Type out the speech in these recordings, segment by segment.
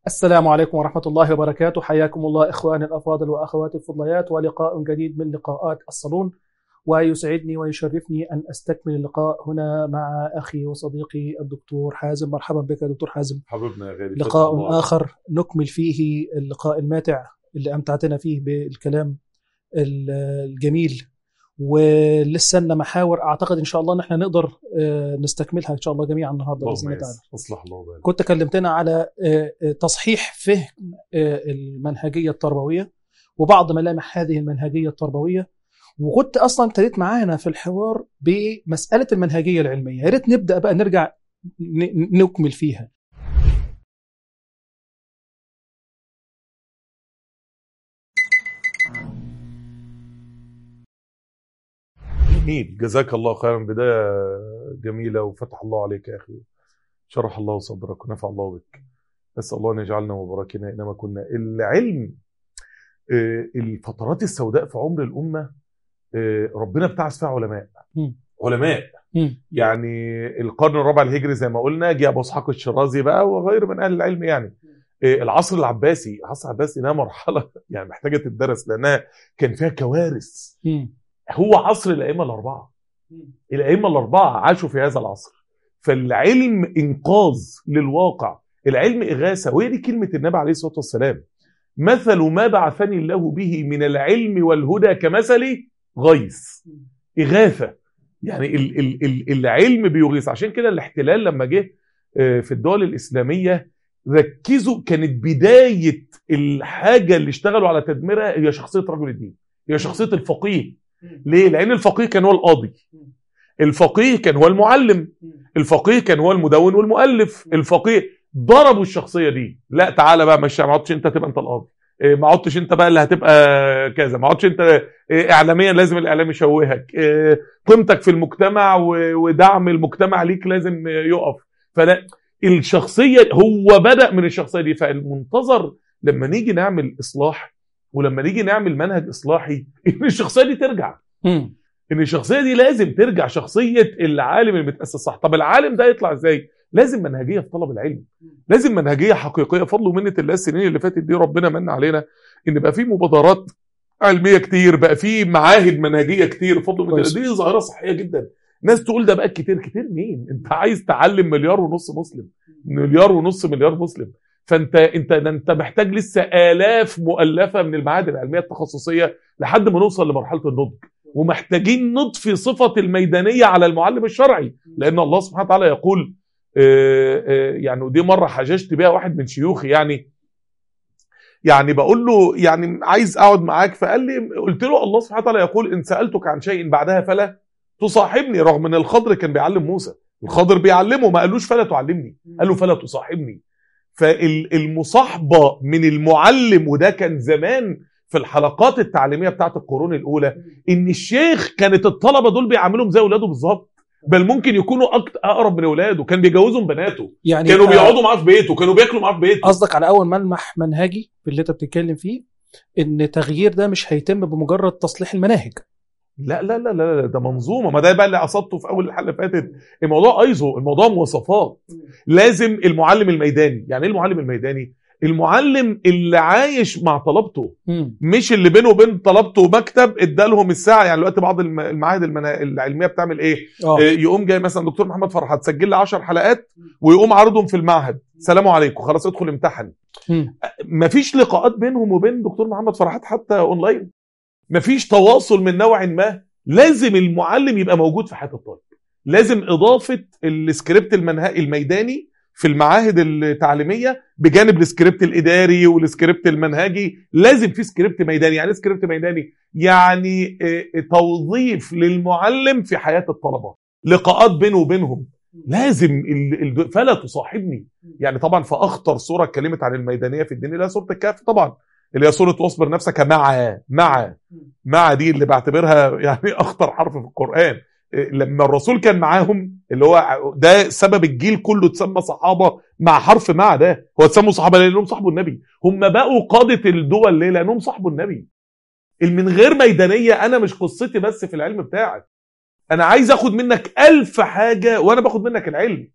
السلام عليكم ورحمة الله وبركاته حياكم الله إخواني الأفاضل وأخواتي الفضليات ولقاء جديد من لقاءات الصالون ويسعدني ويشرفني أن أستكمل اللقاء هنا مع أخي وصديقي الدكتور حازم مرحبا بك يا دكتور حازم حبيبنا يا غالي لقاء آخر نكمل فيه اللقاء الماتع اللي أمتعتنا فيه بالكلام الجميل ولسه لنا محاور اعتقد ان شاء الله ان احنا نقدر نستكملها ان شاء الله جميعا النهارده باذن الله تعالى. اصلح الله بالك. كنت كلمتنا على تصحيح فهم المنهجيه التربويه وبعض ملامح هذه المنهجيه التربويه وكنت اصلا ابتديت معانا في الحوار بمساله المنهجيه العلميه، يا ريت نبدا بقى نرجع نكمل فيها. جميل جزاك الله خيرا بداية جميلة وفتح الله عليك يا أخي شرح الله صدرك ونفع الله بك نسأل الله أن يجعلنا مباركين أينما كنا العلم الفترات السوداء في عمر الأمة ربنا ابتعث فيها علماء علماء يعني القرن الرابع الهجري زي ما قلنا جه ابو اسحاق الشرازي بقى وغير من اهل العلم يعني العصر العباسي العصر العباسي ده مرحله يعني محتاجه تدرس لانها كان فيها كوارث هو عصر الائمه الاربعه الائمه الاربعه عاشوا في هذا العصر فالعلم انقاذ للواقع العلم اغاثه وهي دي كلمه النبي عليه الصلاه والسلام مثل ما بعثني الله به من العلم والهدى كمثل غيث اغاثه يعني ال ال ال العلم بيغيث عشان كده الاحتلال لما جه في الدول الاسلاميه ركزوا كانت بدايه الحاجه اللي اشتغلوا على تدميرها هي شخصيه رجل الدين هي شخصيه الفقيه ليه؟ لأن الفقيه كان هو القاضي الفقيه كان هو المعلم الفقيه كان هو المدون والمؤلف الفقيه ضربوا الشخصية دي لا تعالى بقى مش ما عدتش انت تبقى انت القاضي ما عدتش انت بقى اللي هتبقى كذا ما عدتش انت اعلاميا لازم الاعلام يشوهك قيمتك في المجتمع ودعم المجتمع ليك لازم يقف فلا الشخصية هو بدأ من الشخصية دي فالمنتظر لما نيجي نعمل إصلاح ولما نيجي نعمل منهج اصلاحي ان الشخصيه دي ترجع مم. ان الشخصيه دي لازم ترجع شخصيه العالم المتاسس صح طب العالم ده يطلع ازاي لازم منهجيه في طلب العلم لازم منهجيه حقيقيه فضل ومنه الله السنين اللي فاتت دي ربنا من علينا ان بقى في مبادرات علميه كتير بقى في معاهد منهجيه كتير فضل ومنه دي ظاهره صحيه جدا ناس تقول ده بقى كتير كتير مين انت عايز تعلم مليار ونص مسلم مليار ونص مليار مسلم فانت انت انت محتاج لسه الاف مؤلفه من المعاهد العلميه التخصصيه لحد ما نوصل لمرحله النضج ومحتاجين نضفي صفه الميدانيه على المعلم الشرعي لان الله سبحانه وتعالى يقول يعني ودي مره حججت بيها واحد من شيوخي يعني يعني بقول له يعني عايز اقعد معاك فقال لي قلت له الله سبحانه وتعالى يقول ان سالتك عن شيء بعدها فلا تصاحبني رغم ان الخضر كان بيعلم موسى الخضر بيعلمه ما قالوش فلا تعلمني قال له فلا تصاحبني فالمصاحبه من المعلم وده كان زمان في الحلقات التعليميه بتاعت القرون الاولى ان الشيخ كانت الطلبه دول بيعاملهم زي اولاده بالظبط بل ممكن يكونوا أكتر اقرب من اولاده كان بيجوزهم بناته يعني كانوا بيقعدوا معاه في بيته كانوا بياكلوا معاه في بيته قصدك على اول ملمح منهجي في اللي انت بتتكلم فيه ان تغيير ده مش هيتم بمجرد تصليح المناهج لا لا لا لا ده منظومه ما ده بقى اللي قصدته في اول الحلقه اللي فاتت الموضوع ايزو الموضوع مواصفات لازم المعلم الميداني يعني ايه المعلم الميداني المعلم اللي عايش مع طلبته مم. مش اللي بينه وبين طلبته مكتب ادالهم الساعه يعني دلوقتي بعض الم- المعاهد المنا... العلميه بتعمل ايه اه آه، يقوم جاي مثلا دكتور محمد فرحات سجل لي 10 حلقات ويقوم عارضهم في المعهد سلام عليكم خلاص ادخل امتحن مم. مفيش لقاءات بينهم وبين دكتور محمد فرحات حتى اونلاين مفيش تواصل من نوع ما لازم المعلم يبقى موجود في حياه الطالب لازم اضافه السكريبت المنهجي الميداني في المعاهد التعليميه بجانب السكريبت الاداري والسكريبت المنهجي لازم في سكريبت ميداني يعني إيه سكريبت ميداني يعني آه، توظيف للمعلم في حياه الطلبه لقاءات بينه وبينهم لازم ال... ال... فلا تصاحبني يعني طبعا في اخطر سوره اتكلمت عن الميدانيه في الدين اللي هي سوره الكهف طبعا اللي هي سوره واصبر نفسك مع مع مع دي اللي بعتبرها يعني اخطر حرف في القران إيه، لما الرسول كان معاهم اللي هو ده سبب الجيل كله اتسمى صحابه مع حرف مع ده هو اتسموا صحابه ليه؟ لانهم صاحبوا النبي هم بقوا قاده الدول ليه لانهم صاحبوا النبي من غير ميدانيه انا مش قصتي بس في العلم بتاعك انا عايز اخد منك ألف حاجه وانا باخد منك العلم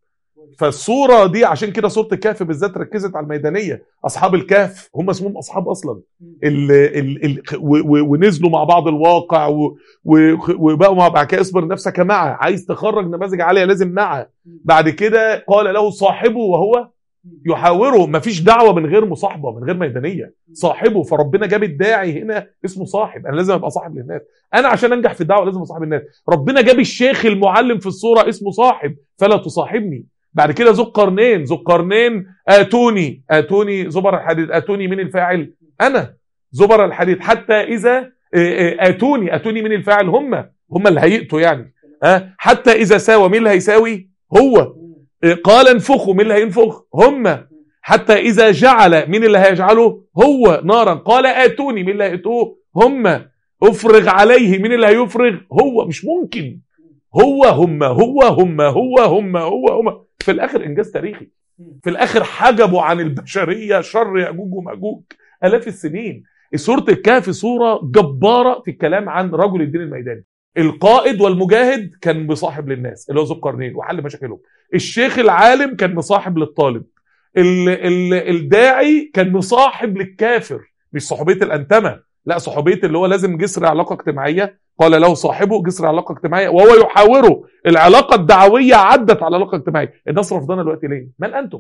فالصوره دي عشان كده صوره الكهف بالذات ركزت على الميدانيه اصحاب الكهف هم اسمهم اصحاب اصلا ال ال ال و- و- ونزلوا مع بعض الواقع و- و- وبقوا مع بعد كده اصبر نفسك معه عايز تخرج نماذج عاليه لازم معه بعد كده قال له صاحبه وهو يحاوره مفيش دعوه من غير مصاحبه من غير ميدانيه صاحبه فربنا جاب الداعي هنا اسمه صاحب انا لازم ابقى صاحب للناس انا عشان انجح في الدعوه لازم اصاحب الناس ربنا جاب الشيخ المعلم في الصوره اسمه صاحب فلا تصاحبني بعد كده ذو القرنين ذو القرنين اتوني اتوني زبر الحديد اتوني من الفاعل انا زبر الحديد حتى اذا آه، آه، اتوني اتوني من الفاعل هم هم اللي هيئتوا يعني ها حتى اذا ساوى مين اللي هيساوي هو آه، قال انفخوا مين اللي هينفخ هم حتى اذا جعل مين اللي هيجعله هو نارا قال اتوني مين اللي هيأتوه هم افرغ عليه مين اللي هيفرغ هو مش ممكن هو هم هو هم هو هم هو هم في الاخر انجاز تاريخي في الاخر حجبوا عن البشريه شر ياجوج وماجوج الاف السنين سوره الكهف صوره جباره في الكلام عن رجل الدين الميداني القائد والمجاهد كان مصاحب للناس اللي هو ذو القرنين وحل مشاكلهم الشيخ العالم كان مصاحب للطالب ال ال الداعي كان مصاحب للكافر مش صحوبيه الانتمه لا صحوبيه اللي هو لازم جسر علاقه اجتماعيه قال له صاحبه جسر علاقه اجتماعيه وهو يحاوره العلاقه الدعويه عدت على علاقه اجتماعيه الناس رفضانا دلوقتي ليه؟ من انتم؟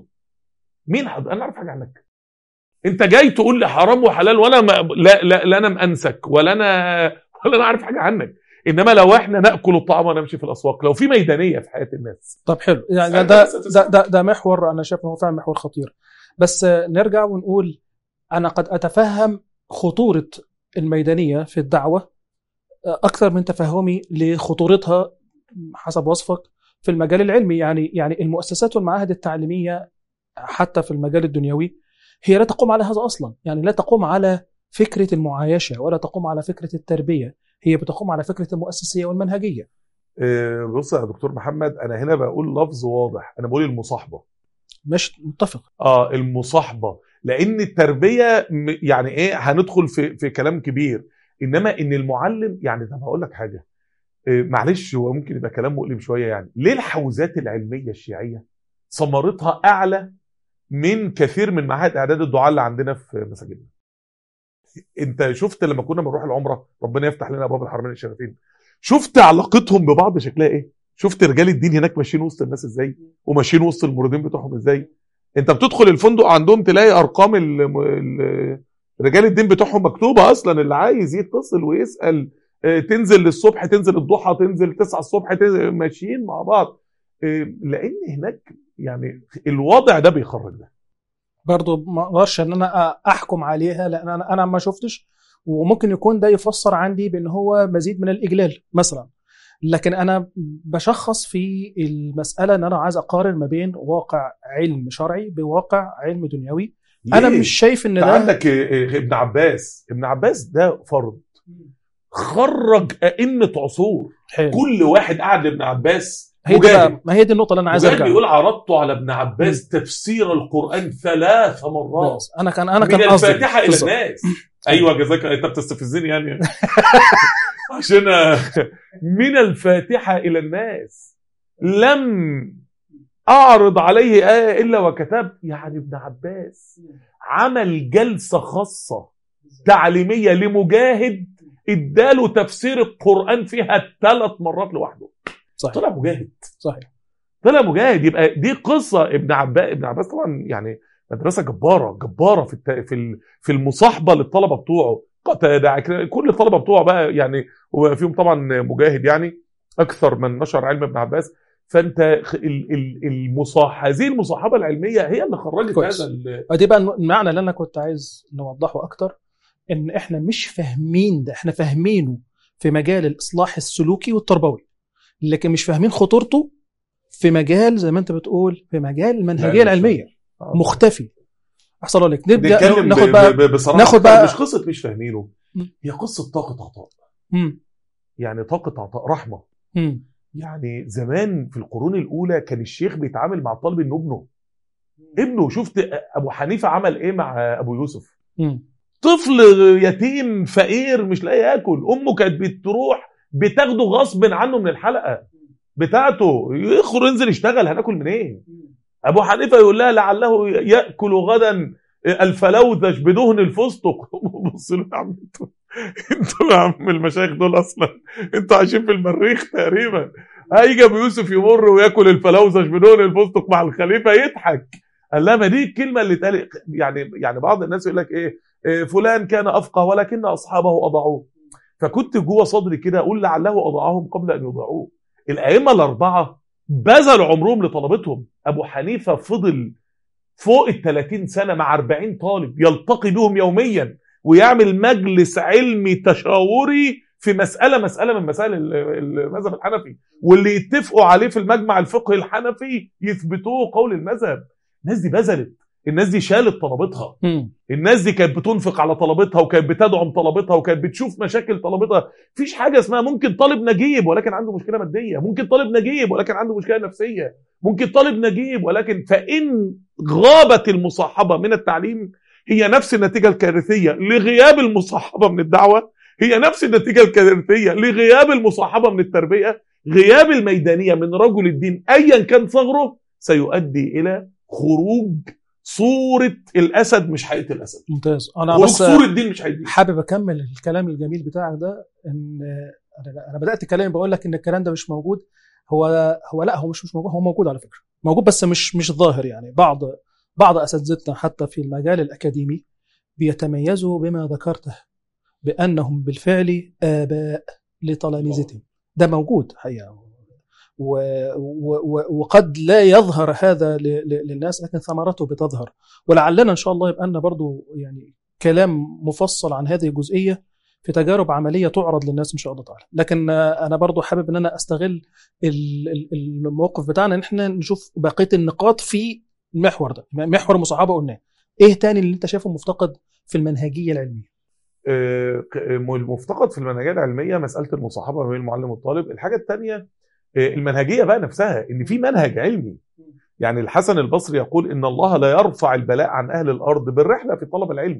مين حد؟ انا اعرف حاجه عنك انت جاي تقول لي حرام وحلال وانا ما لا, لا, لا انا مأنسك ولا انا ولا انا عارف حاجه عنك انما لو احنا ناكل الطعام ونمشي في الاسواق لو في ميدانيه في حياه الناس طب حلو يعني سألت ده بس ده, ده ده محور انا شايف انه فعلا محور خطير بس آه، نرجع ونقول انا قد اتفهم خطوره الميدانيه في الدعوه آه، اكثر من تفهمي لخطورتها حسب وصفك في المجال العلمي يعني يعني المؤسسات والمعاهد التعليميه حتى في المجال الدنيوي هي لا تقوم على هذا اصلا يعني لا تقوم على فكره المعايشه ولا تقوم على فكره التربيه هي بتقوم على فكره المؤسسيه والمنهجيه آه، بص يا دكتور محمد انا هنا بقول لفظ واضح انا بقول المصاحبه مش متفق اه المصاحبه لان التربيه م- يعني ايه هندخل في في كلام كبير انما ان المعلم يعني طب هقول لك حاجه آه، معلش هو ممكن يبقى كلام مؤلم شويه يعني ليه الحوزات العلميه الشيعيه ثمرتها اعلى من كثير من معاهد اعداد الدعاء اللي عندنا في مساجدنا انت شفت لما كنا بنروح العمره ربنا يفتح لنا ابواب الحرمين الشريفين شفت علاقتهم ببعض شكلها ايه شفت رجال الدين هناك ماشيين وسط الناس ازاي وماشيين وسط المريدين بتوعهم ازاي انت بتدخل الفندق عندهم تلاقي ارقام ال ال رجال الدين بتوعهم مكتوبه اصلا اللي عايز يتصل ويسال اه، تنزل الصبح تنزل الضحى تنزل 9 الصبح تنزل ماشيين مع بعض اه، لان هناك يعني الوضع ده بيخرج ده برضو ما اقدرش ان انا احكم عليها لان انا انا ما شفتش وممكن يكون ده يفسر عندي بان هو مزيد من الاجلال مثلا لكن انا بشخص في المساله ان انا عايز اقارن ما بين واقع علم شرعي بواقع علم دنيوي انا ليه؟ مش شايف ان انت ده عندك اه، اه، ابن عباس ابن عباس ده فرد خرج ائمه عصور حلو كل واحد قعد لابن عباس هي دي مجاهد بقى- ما هي دي النقطه اللي انا عايز مجاهد ارجع بيقول عرضت على ابن عباس تفسير القرآن ثلاث مرات بس انا كان انا من كان قصدي الفاتحة إلى بالظبط. الناس أيوة جزاك أنت بتستفزني يعني عشان من الفاتحة إلى الناس لم أعرض عليه آية إلا وكتبت يعني ابن عباس عمل جلسة خاصة تعليمية لمجاهد اداله تفسير القرآن فيها ثلاث مرات لوحده صحيح طلع مجاهد صحيح طلع مجاهد يبقى دي قصه ابن عباس ابن عباس طبعا يعني مدرسه جباره جباره في الت... في ال- في المصاحبه للطلبه بتوعه قتاده عكرمة، كل الطلبه بتوعه بقى يعني هو فيهم طبعا مجاهد يعني اكثر من نشر علم ابن عباس فانت خ- ال- ال- المصاح هذه المصاحبه العلميه هي اللي خرجت كويس. هذا ال- ودي بقى المعنى اللي انا كنت عايز نوضحه اكتر ان احنا مش فاهمين ده احنا فاهمينه في مجال الاصلاح السلوكي والتربوي لكن مش فاهمين خطورته في مجال زي ما انت بتقول في مجال المنهجيه لا، مش العلميه آه. مختفي احسن أقول لك نبدا نتكلم ناخد ب- بقى ب- بصراحه ناخد أكتر، بقى- مش قصه مش فاهمينه مم. هي قصه طاقه عطاء مم. يعني طاقه عطاء رحمه مم. يعني زمان في القرون الاولى كان الشيخ بيتعامل مع الطالب انه ابنه ابنه شفت ابو حنيفه عمل ايه مع ابو يوسف مم. طفل يتيم فقير مش لاقي ياكل امه كانت بتروح بتاخده غصب عنه من الحلقه بتاعته يخرج ينزل يشتغل هناكل منين ابو حنيفه يقول لها لعله ياكل غدا الفلوذج بدهن الفستق بص له يا عم انتوا انتوا يا عم المشايخ دول اصلا انتوا عايشين في المريخ تقريبا هيجي ابو يوسف يمر وياكل الفلوذج بدهن الفستق مع الخليفه يضحك قال لها ما دي الكلمه اللي اتقال يعني يعني بعض الناس يقول لك ايه, إيه فلان كان افقه ولكن اصحابه اضاعوه فكنت جوه صدري كده اقول لعله اضاعهم قبل ان يضيعوه الائمه الاربعه بذلوا عمرهم لطلبتهم ابو حنيفه فضل فوق ال 30 سنه مع 40 طالب يلتقي بهم يوميا ويعمل مجلس علمي تشاوري في مساله مساله من مسائل المذهب الحنفي واللي يتفقوا عليه في المجمع الفقهي الحنفي يثبتوه قول المذهب الناس دي بذلت الناس دي شالت طلبتها الناس دي كانت بتنفق على طلبتها وكانت بتدعم طلبتها وكانت بتشوف مشاكل طلبتها مفيش حاجه اسمها ممكن طالب نجيب ولكن عنده مشكله ماديه ممكن طالب نجيب ولكن عنده مشكله نفسيه ممكن طالب نجيب ولكن فان غابت المصاحبه من التعليم هي نفس النتيجه الكارثيه لغياب المصاحبه من الدعوه هي نفس النتيجه الكارثيه لغياب المصاحبه من التربيه غياب الميدانيه من رجل الدين ايا كان ثغره سيؤدي الى خروج صورة الأسد مش حقيقة الأسد ممتاز أنا خروج بس صورة الدين مش حقيقة حابب أكمل الكلام الجميل بتاعك ده إن أنا أنا بدأت كلامي بقول لك إن الكلام ده مش موجود هو هو لا هو مش مش موجود هو موجود على فكرة موجود بس مش مش ظاهر يعني بعض بعض أساتذتنا حتى في المجال الأكاديمي بيتميزوا بما ذكرته بأنهم بالفعل آباء لتلاميذهم ده موجود حقيقة و و وقد لا يظهر هذا ل- ل- للناس لكن ثمرته بتظهر ولعلنا ان شاء الله يبقى لنا برضو يعني كلام مفصل عن هذه الجزئيه في تجارب عمليه تعرض للناس ان شاء الله تعالى لكن آه، انا برضو حابب ان انا استغل ال- ال- الموقف بتاعنا ان احنا نشوف بقيه النقاط في المحور ده محور المصاحبه قلناه ايه تاني اللي انت شايفه مفتقد في المنهجيه العلميه آه، ك- المفتقد في المنهجيه العلميه مساله المصاحبه ما بين المعلم والطالب الحاجه الثانيه المنهجيه بقى نفسها ان في منهج علمي يعني الحسن البصري يقول ان الله لا يرفع البلاء عن اهل الارض بالرحله في طلب العلم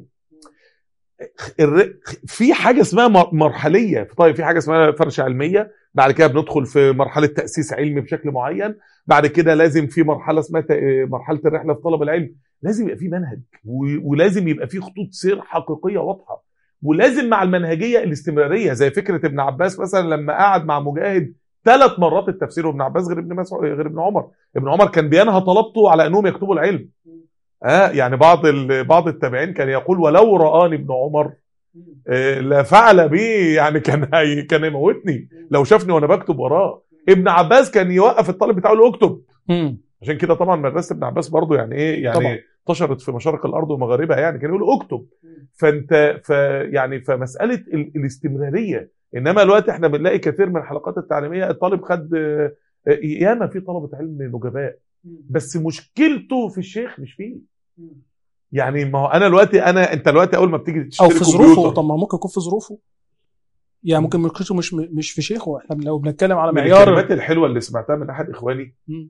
الر- في حاجه اسمها مر- مرحليه طيب في حاجه اسمها فرشه علميه بعد كده بندخل في مرحله تاسيس علمي بشكل معين بعد كده لازم في مرحله اسمها ت- مرحله الرحله في طلب العلم لازم يبقى في منهج و- ولازم يبقى في خطوط سير حقيقيه واضحه ولازم مع المنهجيه الاستمراريه زي فكره ابن عباس مثلا لما قعد مع مجاهد ثلاث مرات التفسير وابن عباس غير ابن مسعود غير ابن عمر ابن عمر كان بينهى طلبته على انهم يكتبوا العلم اه يعني بعض ال- بعض التابعين كان يقول ولو رآني ابن عمر آه، لا فعل بي يعني كان هي كان يموتني لو شافني وانا بكتب وراه ابن عباس كان يوقف الطالب بتاعه يقول له اكتب عشان كده طبعا مدرسه ابن عباس برضو يعني ايه يعني طبعا. انتشرت في مشارق الارض ومغاربها يعني كان يقول اكتب فانت ف يعني فمساله ال- الاستمراريه انما الوقت احنا بنلاقي كثير من الحلقات التعليميه الطالب خد آه، آه، ياما في طلبه علم نجباء بس مشكلته في الشيخ مش فيه يعني ما هو انا دلوقتي انا انت دلوقتي اول ما بتيجي تشتري او في ظروفه كمبيوتر طب ما ممكن يكون في ظروفه يعني ممكن مشكلته مش مش في شيخه احنا لو بنتكلم على من معيار الكلمات الحلوه اللي سمعتها من احد اخواني مم.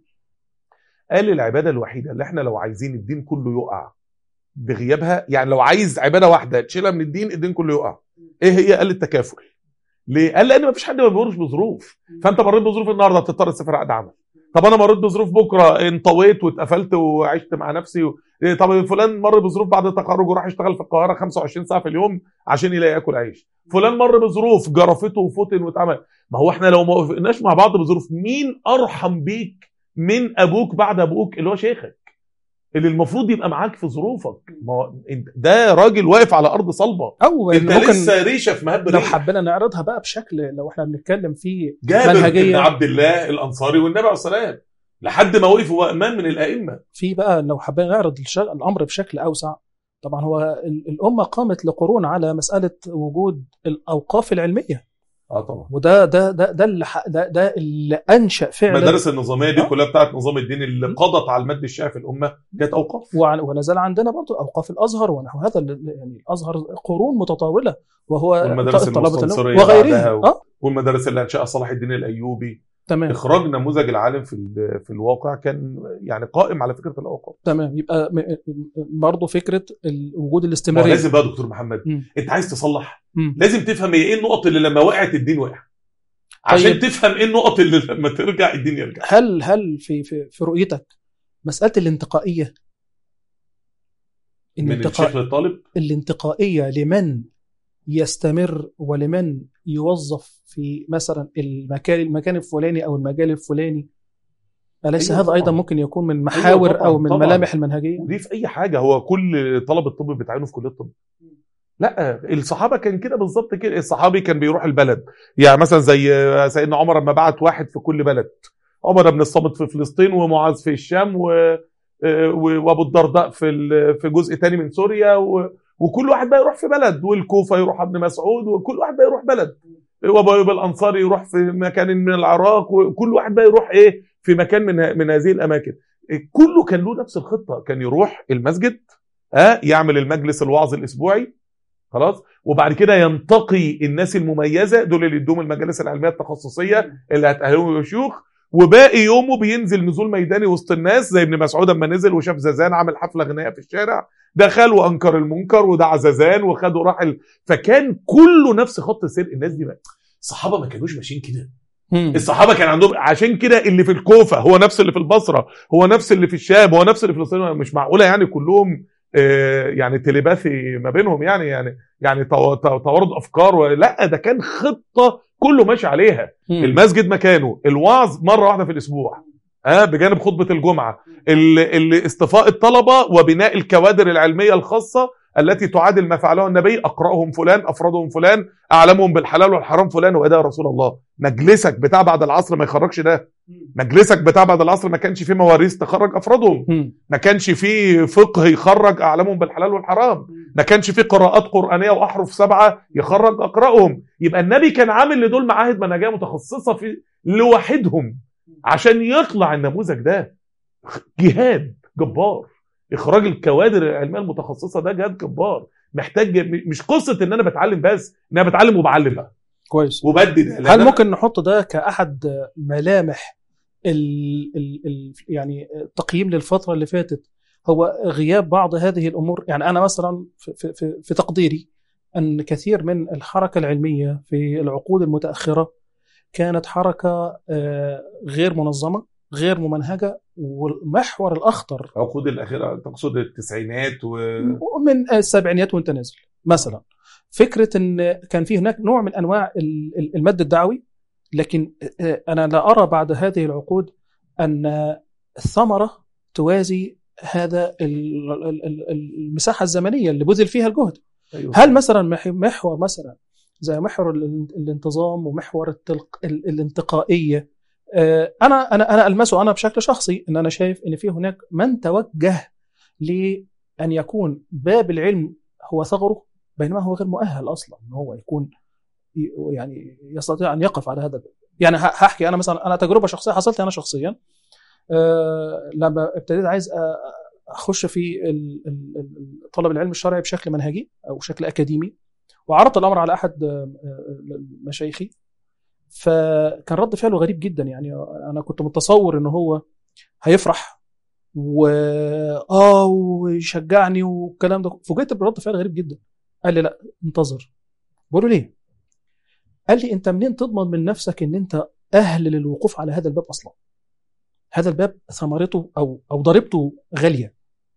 قال العباده الوحيده اللي احنا لو عايزين الدين كله يقع بغيابها يعني لو عايز عباده واحده تشيلها من الدين الدين كله يقع ايه هي قال التكافل ليه قال لان مفيش حد ما بيمرش بظروف فانت مريت بظروف النهارده بتضطر تسافر عقد عمل طب انا مريت بظروف بكره انطويت واتقفلت وعشت مع نفسي و... إيه طب فلان مر بظروف بعد التخرج وراح يشتغل في القاهره 25 ساعه في اليوم عشان يلاقي ياكل عيش فلان مر بظروف جرفته وفتن واتعمل ما هو احنا لو ما وافقناش مع بعض بظروف مين ارحم بيك من ابوك بعد ابوك اللي هو شيخك اللي المفروض يبقى معاك في ظروفك ما هو انت ده راجل واقف على ارض صلبه او انت ممكن لسه ريشه في مهب لو ريح. حبينا نعرضها بقى بشكل لو احنا بنتكلم في جابر بن منهجية. عبد الله الانصاري والنبي عليه الصلاه والسلام لحد ما وقفوا امام من الائمه في بقى لو حبينا نعرض الش- الامر بشكل اوسع طبعا هو ال- الامه قامت لقرون على مساله وجود الاوقاف العلميه اه طبعا وده ده ده ده اللي ح- ده, ده اللي انشا فعلا المدارس النظاميه دي آه. كلها بتاعت نظام الدين اللي قضت على المد الشائع في الامه كانت اوقاف وع- ولا زال عندنا برضو اوقاف الازهر ونحو هذا ال- يعني الازهر قرون متطاوله وهو والمدارس ط- طلبة العلم المستنصرية بعدها وغيرها و- اه والمدارس اللي انشاها صلاح الدين الايوبي تمام اخراج نموذج العالم في ال- في الواقع كان يعني قائم على فكره الاوقاف تمام يبقى م- م- برضو فكره ال- وجود ما هو الاستمراريه لازم بقى دكتور محمد مم. انت عايز تصلح مم. لازم تفهم هي ايه النقط اللي لما وقعت الدين وقع عشان طيب. تفهم ايه النقط اللي لما ترجع الدين يرجع هل هل في في, في رؤيتك مساله الانتقائيه من الانتقاء الشيخ للطالب الانتقائيه لمن يستمر ولمن يوظف في مثلا المكان المكان الفلاني او المجال الفلاني اليس أيوة هذا ايضا طبعاً. ممكن يكون من محاور طبعاً، او من طبعاً. ملامح المنهجيه ودي في اي حاجه هو كل طلب الطب بتعينه في كليه الطب لا الصحابه كان كده بالظبط كده الصحابي كان بيروح البلد يعني مثلا زي سيدنا عمر لما بعت واحد في كل بلد عمر بن الصامت في فلسطين ومعاذ في الشام و... و- وابو الدرداء في ال- في جزء تاني من سوريا و... وكل واحد بقى يروح في بلد والكوفه يروح ابن مسعود وكل واحد بقى يروح بلد وابو ايوب الانصاري يروح في مكان من العراق وكل واحد بقى يروح ايه في مكان من ه- من هذه الاماكن كله كان له نفس الخطه كان يروح المسجد ها يعمل المجلس الوعظ الاسبوعي خلاص وبعد كده ينتقي الناس المميزه دول اللي يدوم المجالس العلميه التخصصيه اللي هتاهلهم يبقوا شيوخ وباقي يومه بينزل نزول ميداني وسط الناس زي ابن مسعود اما نزل وشاف زازان عامل حفله غنائيه في الشارع دخل وانكر المنكر ودعا زازان وخده راح ال... فكان كله نفس خط سير الناس دي بقى الصحابه ما كانوش ماشيين كده مم. الصحابه كان عندهم عشان كده اللي في الكوفه هو نفس اللي في البصره هو نفس اللي في الشام هو نفس اللي في فلسطين مش معقوله يعني كلهم آه، يعني تليباثي ما بينهم يعني يعني يعني تو- تو- توارد افكار و- لا ده كان خطه كله ماشي عليها مم. المسجد مكانه الوعظ مره واحده في الاسبوع ها بجانب خطبه الجمعه ال- ال- اصطفاء الطلبه وبناء الكوادر العلميه الخاصه التي تعادل ما فعله النبي اقراهم فلان افرادهم فلان اعلمهم بالحلال والحرام فلان وده يا رسول الله مجلسك بتاع بعد العصر ما يخرجش ده مجلسك بتاع بعد العصر ما كانش فيه مواريث تخرج افرادهم مم. ما كانش فيه فقه يخرج اعلمهم بالحلال والحرام ما كانش فيه قراءات قرآنية وأحرف سبعة يخرج أقرأهم يبقى النبي كان عامل لدول معاهد منهجية متخصصة في لوحدهم عشان يطلع النموذج ده جهاد جبار إخراج الكوادر العلمية المتخصصة ده جهاد جبار محتاج مش قصة إن أنا بتعلم بس إن أنا بتعلم وبعلم بقى كويس وبدي ده لأن هل أنا- ممكن نحط ده كأحد ملامح ال ال ال يعني التقييم للفترة اللي فاتت هو غياب بعض هذه الأمور يعني أنا مثلا في, في, في, في تقديري أن كثير من الحركة العلمية في العقود المتأخرة كانت حركة آه، غير منظمة غير ممنهجة والمحور الأخطر العقود الأخيرة تقصد التسعينات و... من السبعينيات وانت نازل مثلا فكره ان كان في هناك نوع من انواع ال- ال- المد الدعوي لكن آه، انا لا ارى بعد هذه العقود ان الثمره توازي هذا ال- ال- ال- المساحه الزمنيه اللي بذل فيها الجهد أيوة. هل مثلا مح- محور مثلا زي محور ال- الانتظام ومحور التلق... ال- الانتقائيه آه، انا انا انا المسه انا بشكل شخصي ان انا شايف ان في هناك من توجه لان يكون باب العلم هو ثغره بينما هو غير مؤهل اصلا ان هو يكون ي- يعني يستطيع ان يقف على هذا الباب يعني ه- هحكي انا مثلا انا تجربه شخصيه حصلت لي انا شخصيا آه، لما ابتديت عايز أ- اخش في ال- ال- ال- طلب العلم الشرعي بشكل منهجي او بشكل اكاديمي وعرضت الامر على احد آه، آه، مشايخي فكان رد فعله غريب جدا يعني انا كنت متصور ان هو هيفرح و اه ويشجعني والكلام ده فوجئت برد فعل غريب جدا قال لي لا انتظر بقول له ليه؟ قال لي انت منين تضمن من نفسك ان انت اهل للوقوف على هذا الباب اصلا؟ هذا الباب ثمرته او او ضريبته غاليه.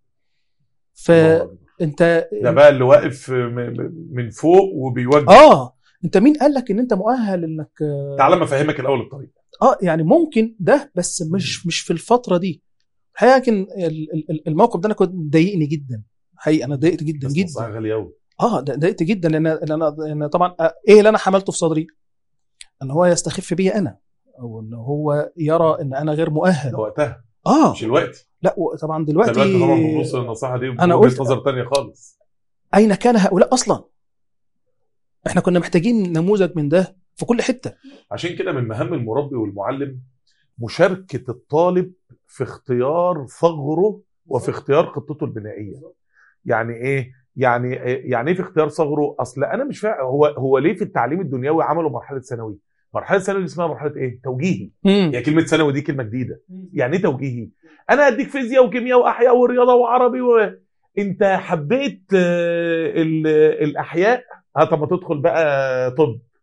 فانت ده بقى اللي واقف م- من فوق وبيوجه اه انت مين قال لك ان انت مؤهل انك تعالى ما افهمك الاول الطريق اه يعني ممكن ده بس مش مش في الفتره دي الحقيقه لكن ال- ال- الموقف ده انا كنت ضايقني جدا حقيقه انا ضايقت جدا بس جدا نصائح غاليه قوي اه ده- ضايقت جدا لان لان لان طبعا آه، ايه اللي انا حملته في صدري؟ ان هو يستخف بي انا او ان هو يرى ان انا غير مؤهل ده وقتها اه مش الوقت لا طبعا ده دلوقتي دلوقتي طبعا بنبص للنصيحه دي أنا بوجهه قلت- نظر تانية خالص اين كان هؤلاء اصلا؟ احنا كنا محتاجين نموذج من ده في كل حته عشان كده من مهام المربي والمعلم مشاركه الطالب في اختيار ثغره وفي اختيار خطته البنائيه يعني ايه يعني يعني ايه في اختيار ثغره اصل انا مش فاهم هو هو ليه في التعليم الدنيوي عملوا مرحله ثانوي مرحله ثانوي دي اسمها مرحله ايه توجيهي مم. هي كلمه ثانوي دي كلمه جديده يعني ايه توجيهي انا اديك فيزياء وكيمياء واحياء ورياضه وعربي و... انت حبيت آه، ال- الاحياء ها طب ما تدخل بقى طب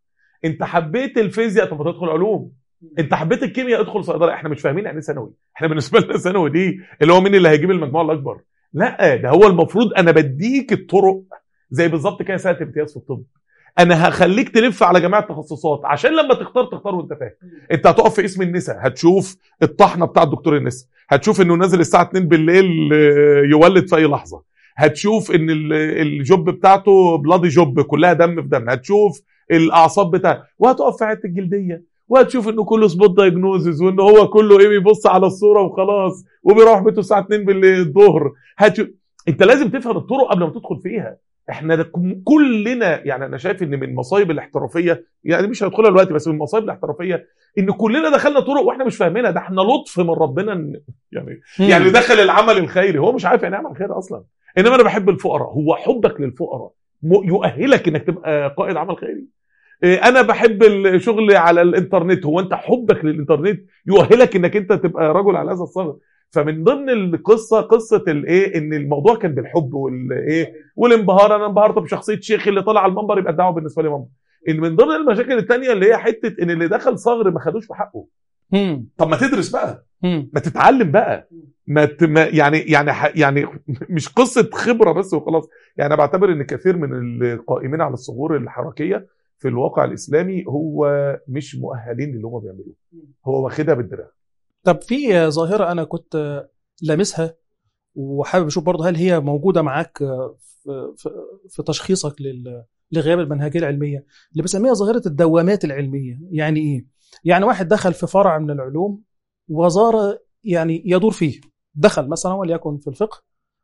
انت حبيت الفيزياء طب ما تدخل علوم انت حبيت الكيمياء ادخل صيدله احنا مش فاهمين يعني ايه ثانوي احنا بالنسبه لنا ثانوي دي اللي هو مين اللي هيجيب المجموع الاكبر لا ده هو المفروض انا بديك الطرق زي بالظبط كده سنه امتياز في الطب انا هخليك تلف على جميع التخصصات عشان لما تختار تختار وانت فاهم انت هتقف في اسم النساء هتشوف الطحنه بتاع الدكتور النساء هتشوف انه نازل الساعه 2 بالليل آه، يولد في اي لحظه هتشوف ان ال- الجوب بتاعته بلادي جوب كلها دم في دم هتشوف الاعصاب بتاعته وهتقف في عياده الجلديه وهتشوف انه كله سبوت دايجنوزز وان هو كله ايه بيبص على الصوره وخلاص وبيروح بيته الساعه 2 بالليل الظهر هتشوف انت لازم تفهم الطرق قبل ما تدخل فيها احنا ده كم- كلنا يعني انا شايف ان من مصايب الاحترافيه يعني مش هندخلها دلوقتي بس من مصايب الاحترافيه ان كلنا دخلنا طرق واحنا مش فاهمينها ده احنا لطف من ربنا إن يعني يعني دخل العمل الخيري هو مش عارف يعني ايه عمل خيري اصلا انما انا بحب الفقراء هو حبك للفقراء م- يؤهلك انك تبقى قائد عمل خيري إيه، انا بحب الشغل على الانترنت هو انت حبك للانترنت يؤهلك انك انت تبقى رجل على هذا الصغر فمن ضمن القصه قصه الايه ان الموضوع كان بالحب والايه والانبهار انا انبهرت بشخصيه شيخ اللي طلع على المنبر يبقى الدعوه بالنسبه لي منبر ان من ضمن المشاكل الثانيه اللي هي حته ان اللي دخل صغر ما خدوش بحقه مم. طب ما تدرس بقى مم. ما تتعلم بقى ما, ت... ما يعني يعني ح... يعني مش قصه خبره بس وخلاص يعني انا بعتبر ان كثير من القائمين على الثغور الحركيه في الواقع الاسلامي هو مش مؤهلين للي هم بيعملوه هو واخدها بالدراع طب في ظاهرة أنا كنت لامسها وحابب أشوف برضه هل هي موجودة معاك في, في, في تشخيصك لل- لغياب المنهجية العلمية اللي بسميها ظاهرة الدوامات العلمية يعني إيه؟ يعني واحد دخل في فرع من العلوم وزار يعني يدور فيه دخل مثلا وليكن في الفقه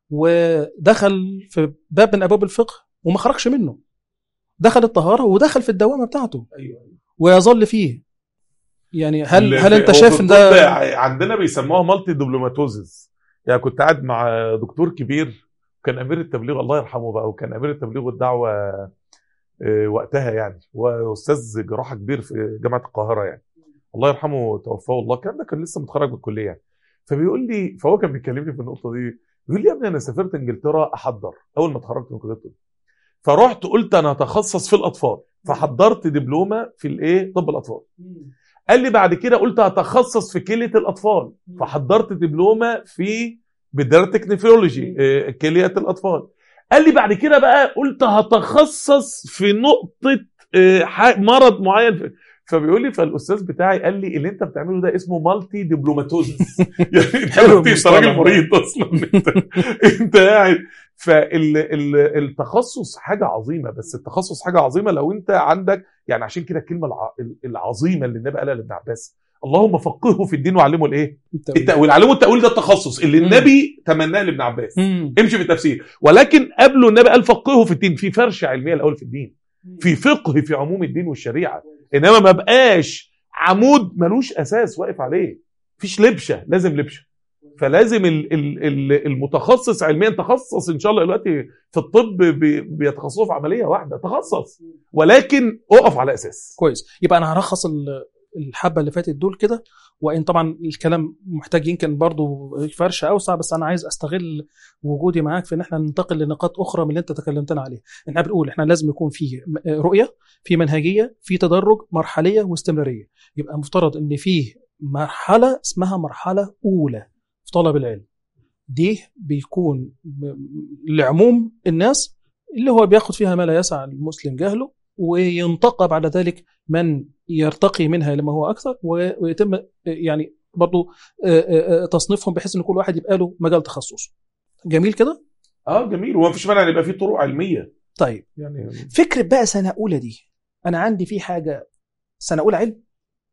ودخل في باب من أبواب الفقه وما خرجش منه دخل الطهارة ودخل في الدوامة بتاعته ايوه ويظل فيه يعني هل اللي هل في- انت هو شايف في ان الطب ده عندنا بيسموها مالتي دبلوماتوزز يعني كنت قاعد مع دكتور كبير كان امير التبليغ الله يرحمه بقى وكان امير التبليغ والدعوه آه، وقتها يعني واستاذ جراحه كبير في جامعه القاهره يعني الله يرحمه توفاه الله الكلام ده كان لسه متخرج من الكليه يعني فبيقول لي فهو كان بيكلمني في النقطه دي بيقول لي يا ابني انا سافرت انجلترا احضر اول ما اتخرجت من كليه الطب فرحت قلت انا هتخصص في الاطفال فحضرت دبلومه في الايه طب الاطفال قال لي بعد كده قلت هتخصص في كليه الاطفال فحضرت دبلومه في بيدرتك نفرولوجي آه، كليه الاطفال قال لي بعد كده بقى قلت هتخصص في نقطه آه، ح- مرض معين في- فبيقول لي فالاستاذ بتاعي قال لي اللي انت بتعمله ده اسمه مالتي دبلوماتوزس يعني انت حلو انت المصطلح راجل ده. مريض اصلا انت انت قاعد فالتخصص حاجه عظيمه بس التخصص حاجه عظيمه لو انت عندك يعني عشان كده الكلمه الع- العظيمه اللي النبي قالها لابن عباس اللهم فقهه في الدين وعلمه الايه؟ التأويل علمه التأويل ده التخصص اللي مم. النبي تمناه لابن عباس مم. امشي في التفسير ولكن قبله النبي قال فقهه في الدين في فرشه علميه الاول في الدين في فقه في عموم الدين والشريعه انما ما بقاش عمود ملوش اساس واقف عليه مفيش لبشه لازم لبشه فلازم ال- ال- ال- المتخصص علميا تخصص ان شاء الله دلوقتي في الطب بي- بيتخصصوا في عمليه واحده تخصص ولكن اقف على اساس كويس يبقى انا هلخص ال- الحبه اللي فاتت دول كده وان طبعا الكلام محتاج يمكن برضو فرشه اوسع بس انا عايز استغل وجودي معاك في ان احنا ننتقل لنقاط اخرى من اللي انت تكلمتنا عليه احنا بنقول احنا لازم يكون في م- رؤيه في منهجيه في تدرج مرحليه واستمراريه يبقى مفترض ان فيه مرحله اسمها مرحله اولى في طلب العلم دي بيكون ب- لعموم الناس اللي هو بياخد فيها ما لا يسع المسلم جهله وينتقى بعد ذلك من يرتقي منها لما هو اكثر و- ويتم يعني برضو آه، آه، آه، تصنيفهم بحيث ان كل واحد يبقى له مجال تخصص جميل كده اه جميل وما فيش مانع ان يبقى في طرق علميه طيب يعني فكره بقى سنه اولى دي انا عندي في حاجه سنه اولى علم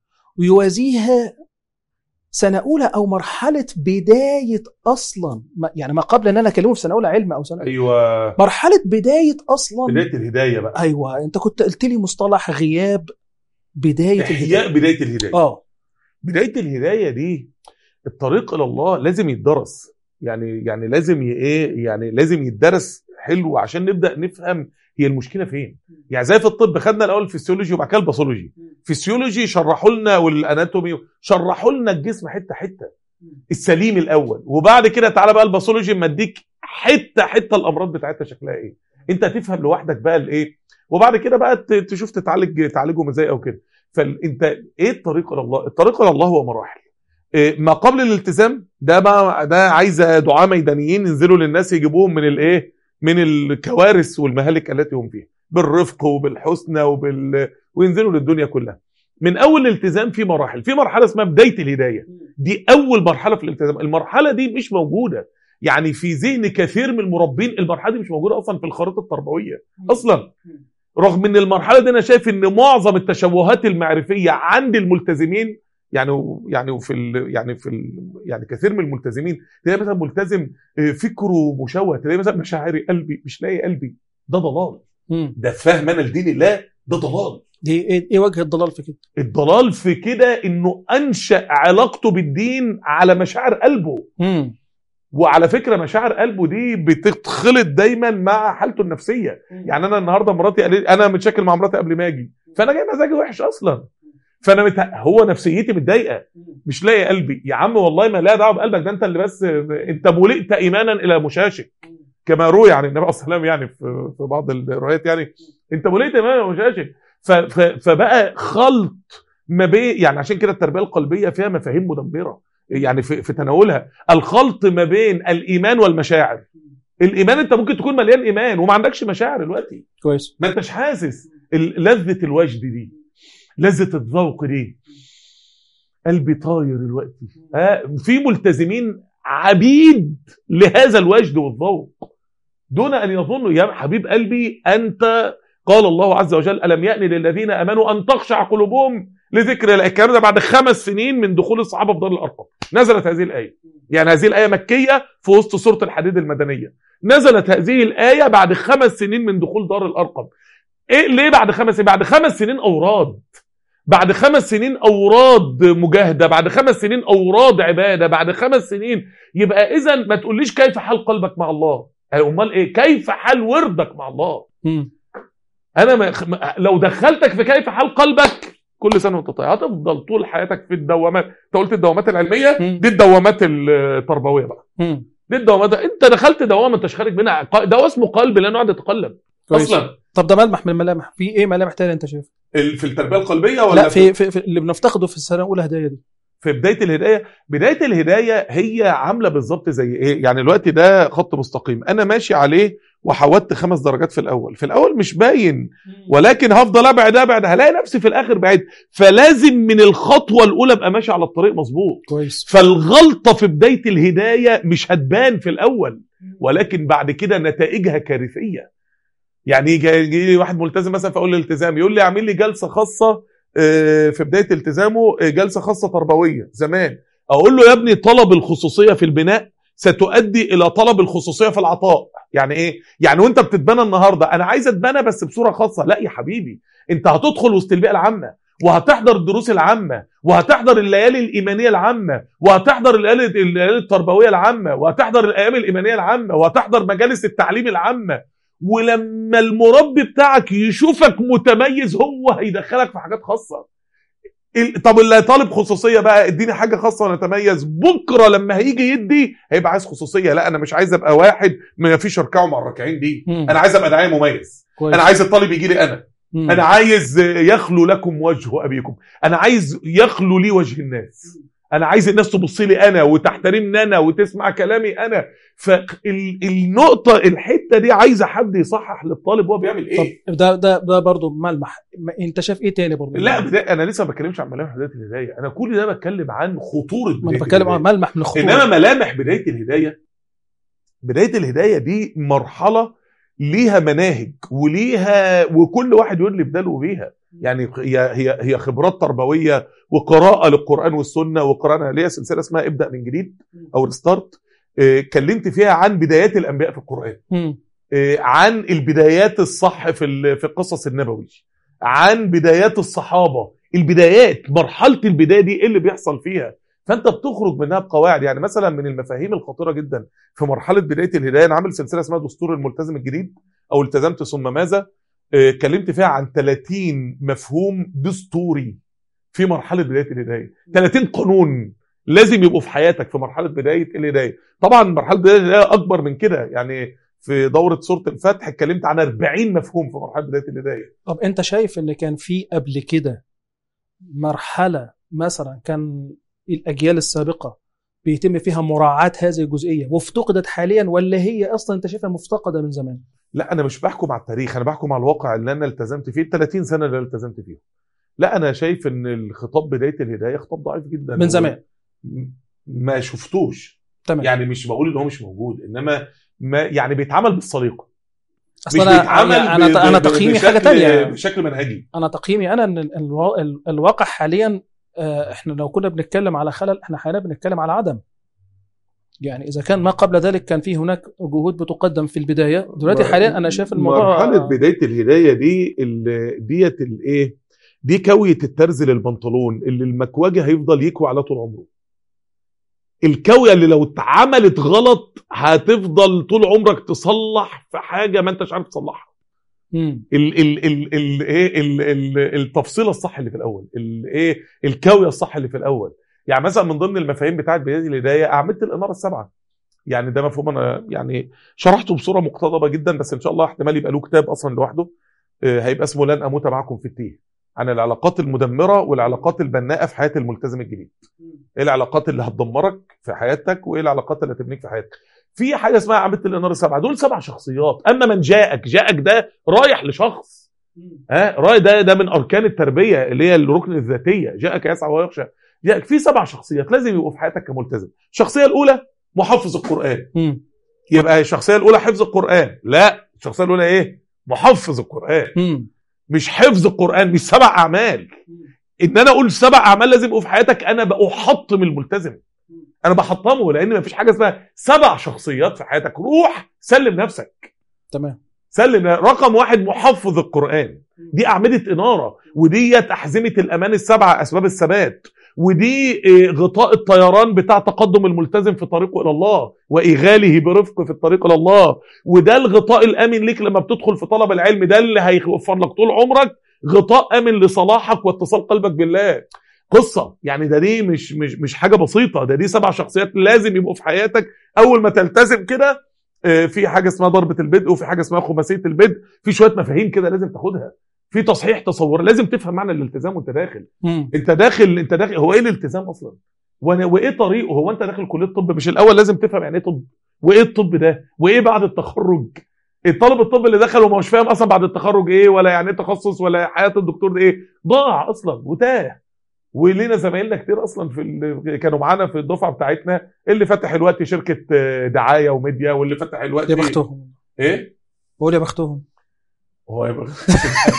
ويوازيها سنه اولى او مرحله بدايه اصلا ما- يعني ما قبل ان انا اكلمه في سنه اولى علم او سنه ايوه مرحله بدايه اصلا بدايه الهدايه بقى ايوه انت كنت قلت لي مصطلح غياب بدايه احياء الهدايه بدايه الهدايه اه بدايه الهدايه دي الطريق الى الله لازم يتدرس يعني يعني لازم ي- ايه يعني لازم يتدرس حلو عشان نبدا نفهم هي المشكله فين يعني زي في الطب خدنا الاول الفسيولوجي وبعد كده الباثولوجي فسيولوجي شرحوا لنا والاناتومي شرحوا لنا الجسم حته حته السليم الاول وبعد كده تعالى بقى الباثولوجي اما اديك حته حته الامراض بتاعتها شكلها ايه انت هتفهم لوحدك بقى الايه وبعد كده بقى ت- تشوف تتعالج تعالجهم ازاي او كده فانت ايه الطريق الى الله الطريق الى الله هو مراحل إيه ما قبل الالتزام ده بقى ده عايزه دعاة ميدانيين ينزلوا للناس يجيبوهم من الايه من الكوارث والمهالك التي هم فيها بالرفق وبالحسنى وبال وينزلوا للدنيا كلها من اول الالتزام في مراحل في مرحله اسمها بدايه الهدايه دي اول مرحله في الالتزام المرحله دي مش موجوده يعني في ذهن كثير من المربين المرحله دي مش موجوده اصلا في الخريطه التربويه اصلا رغم ان المرحله دي انا شايف ان معظم التشوهات المعرفيه عند الملتزمين يعني يعني وفي ال يعني في ال يعني كثير من الملتزمين تلاقي مثلا ملتزم آه، فكره مشوه تلاقي مثلا مشاعري قلبي مش لاقي قلبي ده ضلال مم. ده فهم انا لدين الله ده ضلال دي ايه إيه وجه الضلال في كده الضلال في كده انه انشا علاقته بالدين على مشاعر قلبه مم. وعلى فكره مشاعر قلبه دي بتتخلط دايما مع حالته النفسيه يعني انا النهارده مراتي قالت انا متشكل مع مراتي قبل ما اجي فانا جاي مزاجي وحش اصلا فانا مت... هو نفسيتي متضايقه مش لاقي قلبي يا عم والله ما لها دعوه بقلبك ده انت اللي بس انت ملئت ايمانا الى مشاشك كما روي عن النبي صلى الله عليه وسلم يعني في في بعض الروايات يعني انت ملئت ايمانا الى مشاشك ف... ف... فبقى خلط ما بين يعني عشان كده التربيه القلبيه فيها مفاهيم مدمره يعني في, في تناولها الخلط ما بين الايمان والمشاعر الايمان انت ممكن تكون مليان ايمان وما عندكش مشاعر دلوقتي كويس ما انتش حاسس ال- لذة الوجد دي لذة الذوق دي قلبي طاير دلوقتي ها في ملتزمين عبيد لهذا الوجد والذوق دون ان يظنوا يا حبيب قلبي انت قال الله عز وجل الم يأن للذين امنوا ان تخشع قلوبهم لذكر الله الكلام ده بعد خمس سنين من دخول الصحابه في دار الارقم نزلت هذه الايه يعني هذه الايه مكيه في وسط سوره الحديد المدنيه نزلت هذه الايه بعد خمس سنين من دخول دار الارقم ايه ليه بعد خمس سنين بعد خمس سنين اوراد بعد خمس سنين اوراد مجاهده بعد خمس سنين اوراد عباده بعد خمس سنين يبقى اذا ما تقوليش كيف حال قلبك مع الله امال ايه كيف حال وردك مع الله مم. انا ما ما- لو دخلتك في كيف حال قلبك كل سنه وانت طيب هتفضل طول حياتك في الدوامات انت قلت الدوامات العلميه مم. دي الدوامات التربويه بقى مم. دي الدوامات انت دخلت دوامه انت مش خارج منها ق- ده اسمه قلب لا يقعد يتقلب كويس. اصلا طب ده ملمح من الملامح في ايه ملامح تانية انت شايفها ال- في التربيه القلبيه ولا لا في, في, في اللي بنفتقده في السنه الاولى هدايا دي في بدايه الهدايه بدايه الهدايه هي عامله بالظبط زي ايه يعني الوقت ده خط مستقيم انا ماشي عليه وحودت خمس درجات في الاول في الاول مش باين ولكن هفضل ابعد ابعد هلاقي نفسي في الاخر بعيد فلازم من الخطوه الاولى ابقى ماشي على الطريق مظبوط كويس فالغلطه في بدايه الهدايه مش هتبان في الاول ولكن بعد كده نتائجها كارثيه يعني يجي يجي لي واحد ملتزم مثلا فاقول له التزام يقول لي اعمل لي جلسه خاصه آه، في بدايه التزامه آه، جلسه خاصه تربويه زمان اقول له يا ابني طلب الخصوصيه في البناء ستؤدي الى طلب الخصوصيه في العطاء يعني ايه يعني وانت بتتبنى النهارده انا عايز اتبنى بس بصوره خاصه لا يا حبيبي انت هتدخل وسط البيئه العامه وهتحضر الدروس العامه وهتحضر الليالي الايمانيه العامه وهتحضر الليالي الليالي التربويه العامه وهتحضر الايام الايمانيه العامه وهتحضر مجالس التعليم العامه ولما المربي بتاعك يشوفك متميز هو هيدخلك في حاجات خاصه ال- طب اللي طالب خصوصيه بقى اديني حاجه خاصه وانا اتميز بكره لما هيجي يدي هيبقى عايز خصوصيه لا انا مش عايز ابقى واحد ما فيش اركعه مع الراكعين دي مم. انا عايز ابقى داعيه مميز كويس انا عايز الطالب يجي لي انا مم. انا عايز يخلو لكم وجه ابيكم انا عايز يخلو لي وجه الناس انا عايز الناس تبص لي انا وتحترمني انا وتسمع كلامي انا فالنقطه الحته دي عايزه حد يصحح للطالب هو بيعمل ايه طب ده ده ده برضه ملمح ما- انت شايف ايه تاني برضه لا بدا- انا لسه ما بتكلمش عن ملامح بدايه الهدايه انا كل ده بتكلم عن خطوره ما انا بدايه بتكلم عن الهداية. ملمح من الخطوره انما ملامح بدايه الهدايه بدايه الهدايه دي مرحله ليها مناهج وليها وكل واحد يقول لي بداله بيها يعني هي هي هي خبرات تربويه وقراءه للقران والسنه وقراءه ليها سلسله اسمها ابدا من جديد او الستارت آه، اتكلمت فيها عن بدايات الانبياء في القران مم. آه، عن البدايات الصح في ال- في القصص النبوي عن بدايات الصحابه البدايات مرحله البدايه دي ايه اللي بيحصل فيها فانت بتخرج منها بقواعد يعني مثلا من المفاهيم الخطيره جدا في مرحله بدايه الهدايه انا عامل سلسله اسمها دستور الملتزم الجديد او التزمت ثم ماذا آه، اتكلمت فيها عن 30 مفهوم دستوري في مرحله بدايه الهدايه 30 قانون لازم يبقوا في حياتك في مرحله بدايه الهدايه طبعا مرحله بدايه الهدايه اكبر من كده يعني في دوره سوره الفتح اتكلمت عن 40 مفهوم في مرحله بدايه الهدايه طب انت شايف ان كان في قبل كده مرحله مثلا كان الاجيال السابقه بيتم فيها مراعاه هذه الجزئيه وافتقدت حاليا ولا هي اصلا انت شايفها مفتقده من زمان؟ لا انا مش بحكم على التاريخ انا بحكم على الواقع اللي انا التزمت فيه ال 30 سنه اللي التزمت فيهم لا انا شايف ان الخطاب بدايه الهدايه خطاب ضعيف جدا من زمان ما شفتوش تمام يعني مش بقول ان هو مش موجود انما ما يعني بيتعمل بالسليقه اصل انا انا انا تقييمي حاجه ثانيه بشكل منهجي انا تقييمي انا ان الوا... الواقع حاليا احنا لو كنا بنتكلم على خلل احنا حاليا بنتكلم على عدم يعني اذا كان ما قبل ذلك كان في هناك جهود بتقدم في البدايه دلوقتي حاليا انا شايف الموضوع مرحله بدايه الهدايه دي ديت الايه دي كويه الترز للبنطلون اللي المكواجي هيفضل يكوي على طول عمره الكويه اللي لو اتعملت غلط هتفضل طول عمرك تصلح في حاجه ما انتش عارف تصلحها ال ال ال ال ايه ال ال التفصيله الصح اللي في الاول الايه الكاويه الصح اللي في الاول يعني مثلا من ضمن المفاهيم بتاعت بدايه الهدايه اعمده الاناره السبعه يعني ده مفهوم انا يعني شرحته بصوره مقتضبه جدا بس ان شاء الله احتمال يبقى له كتاب اصلا لوحده هيبقى اسمه لن اموت معكم في التيه عن العلاقات المدمره والعلاقات البناءه في حياه الملتزم الجديد ايه العلاقات اللي هتدمرك في حياتك وايه العلاقات اللي هتبنيك في حياتك في حاجه اسمها عبده الاناره السبعه دول سبع شخصيات اما من جاءك جاءك ده رايح لشخص ها رايح ده ده من اركان التربيه اللي هي الركن الذاتيه جاءك يسعى ويخشى جاءك في سبع شخصيات لازم يبقوا في حياتك كملتزم الشخصيه الاولى محفظ القران م. يبقى الشخصيه الاولى حفظ القران لا الشخصيه الاولى ايه محفظ القران م. مش حفظ القران مش سبع اعمال ان انا اقول سبع اعمال لازم يبقوا في حياتك انا بحطم الملتزم انا بحطمه لان مفيش حاجه اسمها سبع شخصيات في حياتك روح سلم نفسك تمام سلم رقم واحد محفظ القران دي اعمده اناره وديت احزمه الامان السبعه اسباب الثبات ودي غطاء الطيران بتاع تقدم الملتزم في طريقه الى الله واغاله برفق في الطريق الى الله وده الغطاء الامن ليك لما بتدخل في طلب العلم ده اللي هيوفر لك طول عمرك غطاء امن لصلاحك واتصال قلبك بالله قصه يعني ده دي مش مش مش حاجه بسيطه ده دي سبع شخصيات لازم يبقوا في حياتك اول ما تلتزم كده في حاجه اسمها ضربه البدء وفي حاجه اسمها خماسيه البدء في شويه مفاهيم كده لازم تاخدها في تصحيح تصور لازم تفهم معنى الالتزام وانت داخل م. انت داخل انت داخل هو ايه الالتزام اصلا وانا وايه طريقه هو انت داخل كليه الطب مش الاول لازم تفهم يعني ايه طب وايه الطب ده وايه بعد التخرج الطالب الطب اللي دخل وما مش فاهم اصلا بعد التخرج ايه ولا يعني ايه تخصص ولا حياه الدكتور ده ايه ضاع اصلا وتاه ولينا زمايلنا كتير اصلا في ال... كانوا معانا في الدفعه بتاعتنا اللي فتح الوقت شركه دعايه وميديا واللي فتح الوقت يا بختهم ايه بقول يا بختهم هو يا بخت...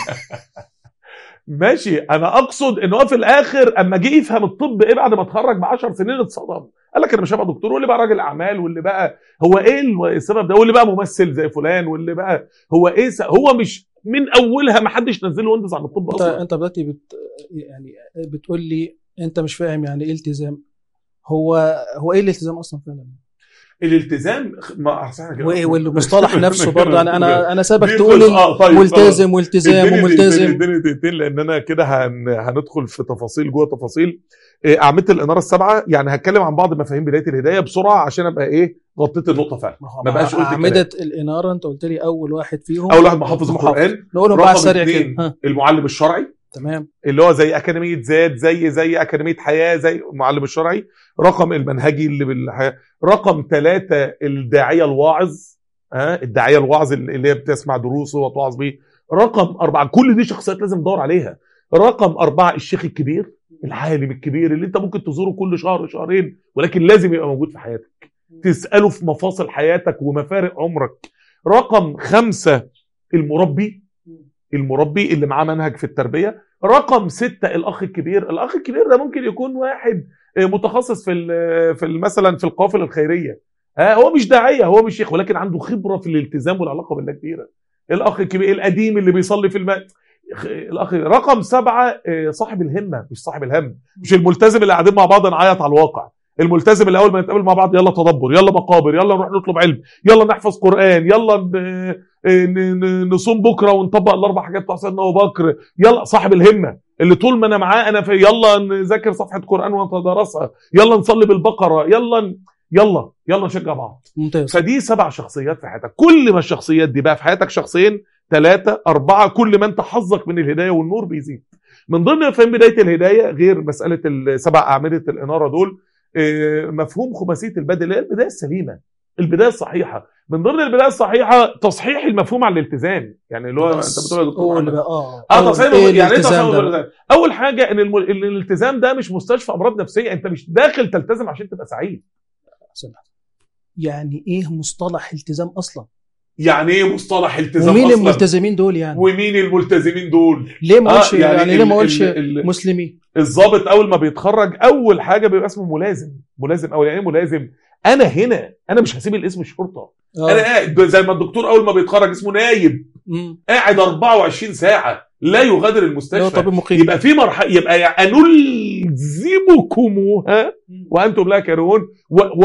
ماشي انا اقصد ان هو في الاخر اما جه يفهم الطب ايه بعد ما اتخرج ب 10 سنين اتصدم قال لك انا مش هبقى دكتور واللي بقى راجل اعمال واللي بقى هو ايه السبب ده واللي بقى ممثل زي فلان واللي بقى هو ايه س... هو مش من اولها ما حدش نزله ويندوز عن الطب انت اصلا انت دلوقتي بت يعني بتقول لي انت مش فاهم يعني ايه التزام هو هو ايه الالتزام اصلا فعلا الالتزام ما احسن وايه والمصطلح نفسه برضه انا انا انا سابك دي تقول قصة. آه، طيب، ملتزم والتزام وملتزم اديني دقيقتين لان انا كده هن... هندخل في تفاصيل جوه تفاصيل إيه، اعمده الاناره السبعه يعني هتكلم عن بعض مفاهيم بدايه الهدايه بسرعه عشان ابقى ايه غطيت النقطه فعلا ما بقاش قلت أعمدة الإنارة أنت قلت لي أول واحد فيهم اول واحد محافظ القران نقولهم رقم بقى على السريع اتنين كده ها المعلم الشرعي تمام اللي هو زي اكاديميه زاد زي زي اكاديميه حياه زي المعلم الشرعي رقم المنهجي اللي بالحياه رقم ثلاثة الداعيه الواعظ ها الداعيه الواعظ اللي هي بتسمع دروسه وتوعظ بيه رقم أربعة كل دي شخصيات لازم تدور عليها رقم أربعة الشيخ الكبير العالم الكبير اللي انت ممكن تزوره كل شهر شهرين ولكن لازم يبقى موجود في حياتك تسأله في مفاصل حياتك ومفارق عمرك رقم خمسة المربي المربي اللي معاه منهج في التربية رقم ستة الأخ الكبير الأخ الكبير ده ممكن يكون واحد آه، متخصص في ال- في ال- مثلا في القوافل الخيرية ها هو مش داعية هو مش شيخ ولكن عنده خبرة في الالتزام والعلاقة بالله كبيرة الأخ الكبير القديم اللي بيصلي في الماء الأخ رقم سبعة آه، صاحب الهمة مش صاحب الهم مش الملتزم اللي قاعدين مع بعض نعيط على الواقع الملتزم اللي اول ما نتقابل مع بعض يلا تدبر يلا مقابر يلا نروح نطلب علم يلا نحفظ قران يلا ن- ن- ن- نصوم بكره ونطبق الاربع حاجات بتوع سيدنا ابو بكر يلا صاحب الهمه اللي طول ما انا معاه انا في يلا نذاكر صفحه قران ونتدرسها يلا نصلي بالبقره يلا ن- يلا يلا نشجع بعض ممتاز فدي سبع شخصيات في حياتك كل ما الشخصيات دي بقى في حياتك شخصين ثلاثة أربعة كل ما أنت حظك من الهداية والنور بيزيد من ضمن مفاهيم بداية الهداية غير مسألة السبع أعمدة الإنارة دول آه، مفهوم خماسية البدء اللي هي البداية السليمة البداية الصحيحة من ضمن البداية الصحيحة تصحيح المفهوم عن الالتزام يعني اللي هو انت بتقول يا دكتور قول محمد. بقى اه اه تصحيح إيه يعني ايه الالتزام تصحيح ده؟ الالتزام؟ اول حاجه ان الم... إن الالتزام ده مش مستشفى امراض نفسيه انت مش داخل تلتزم عشان تبقى سعيد سمعت. يعني ايه مصطلح التزام اصلا يعني ايه مصطلح التزام ومين اصلا الملتزمين دول يعني ومين الملتزمين دول ليه ما قلتش آه، يعني, يعني ليه ال- ما قلتش ال- ال- مسلمين الضابط اول ما بيتخرج اول حاجه بيبقى اسمه ملازم ملازم اول يعني ايه ملازم انا هنا انا مش هسيب الاسم الشرطه آه. انا قاعد زي ما الدكتور اول ما بيتخرج اسمه نايب مم. قاعد 24 ساعه لا يغادر اللي هو المستشفى طبيب مقيم يبقى في مرحله يبقى يعني انلزمكموها وانتم لا كارهون و-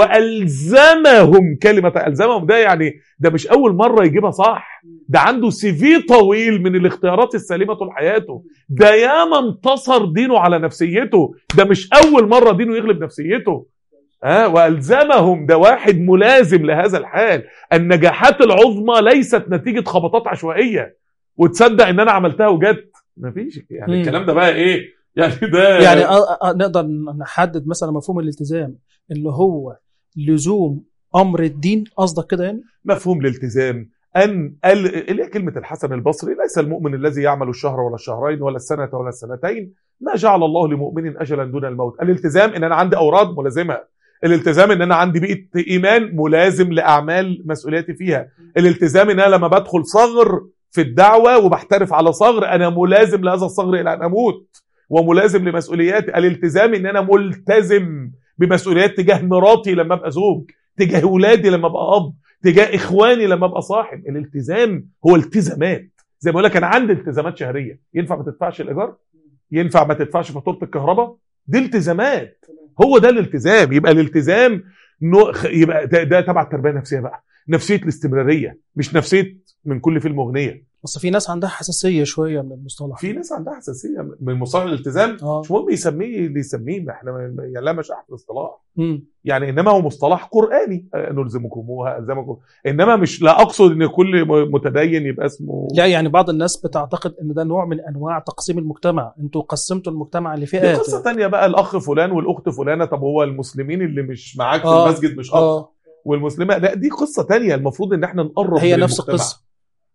والزمهم كلمه الزمهم ده يعني ده مش اول مره يجيبها صح ده عنده سي في طويل من الاختيارات السليمه طول حياته ده ياما انتصر دينه على نفسيته ده مش اول مره دينه يغلب نفسيته ها والزمهم ده واحد ملازم لهذا الحال النجاحات العظمى ليست نتيجه خبطات عشوائيه وتصدق ان انا عملتها وجت مفيش يعني مم. الكلام ده بقى ايه يعني ده يعني آه، آه، نقدر نحدد مثلا مفهوم الالتزام اللي هو لزوم امر الدين قصدك كده يعني مفهوم الالتزام ان ال- اللي هي كلمه الحسن البصري ليس المؤمن الذي يعمل الشهر ولا الشهرين ولا السنه ولا السنتين ما جعل الله لمؤمن اجلا دون الموت الالتزام ان انا عندي اوراد ملازمه الالتزام ان انا عندي بيئه ايمان ملازم لاعمال مسؤولياتي فيها الالتزام ان انا لما بدخل صغر في الدعوه وبحترف على صغر انا ملازم لهذا الصغر الى ان اموت وملازم لمسؤولياتي الالتزام ان انا ملتزم بمسؤوليات تجاه مراتي لما ابقى زوج تجاه ولادي لما ابقى اب تجاه اخواني لما ابقى صاحب الالتزام هو التزامات زي ما بقول لك انا عندي التزامات شهريه ينفع ما تدفعش الايجار ينفع ما تدفعش فاتوره الكهرباء دي التزامات هو ده الالتزام يبقى الالتزام نوع- خ- يبقى ده, ده تبع التربيه النفسيه بقى نفسيه الاستمراريه مش نفسيه من كل فيلم اغنيه بس في ناس عندها حساسيه شويه من المصطلح في ناس عندها حساسيه من مصطلح الالتزام اه مش مهم يسميه اللي يسميه احنا ما- يعني لا مش احد الاصطلاح مم. يعني انما هو مصطلح قراني آه، نلزمكموها الزمكم انما مش لا اقصد ان كل م- متدين يبقى اسمه لا يعني بعض الناس بتعتقد ان ده نوع من انواع تقسيم المجتمع انتوا قسمتوا المجتمع دي لفئات قصه تانية بقى الاخ فلان والاخت فلانه طب هو المسلمين اللي مش معاك في آه. المسجد مش اخ اه والمسلمه لا دي قصه تانية المفروض ان احنا نقرب هي من نفس المجتمع. القصه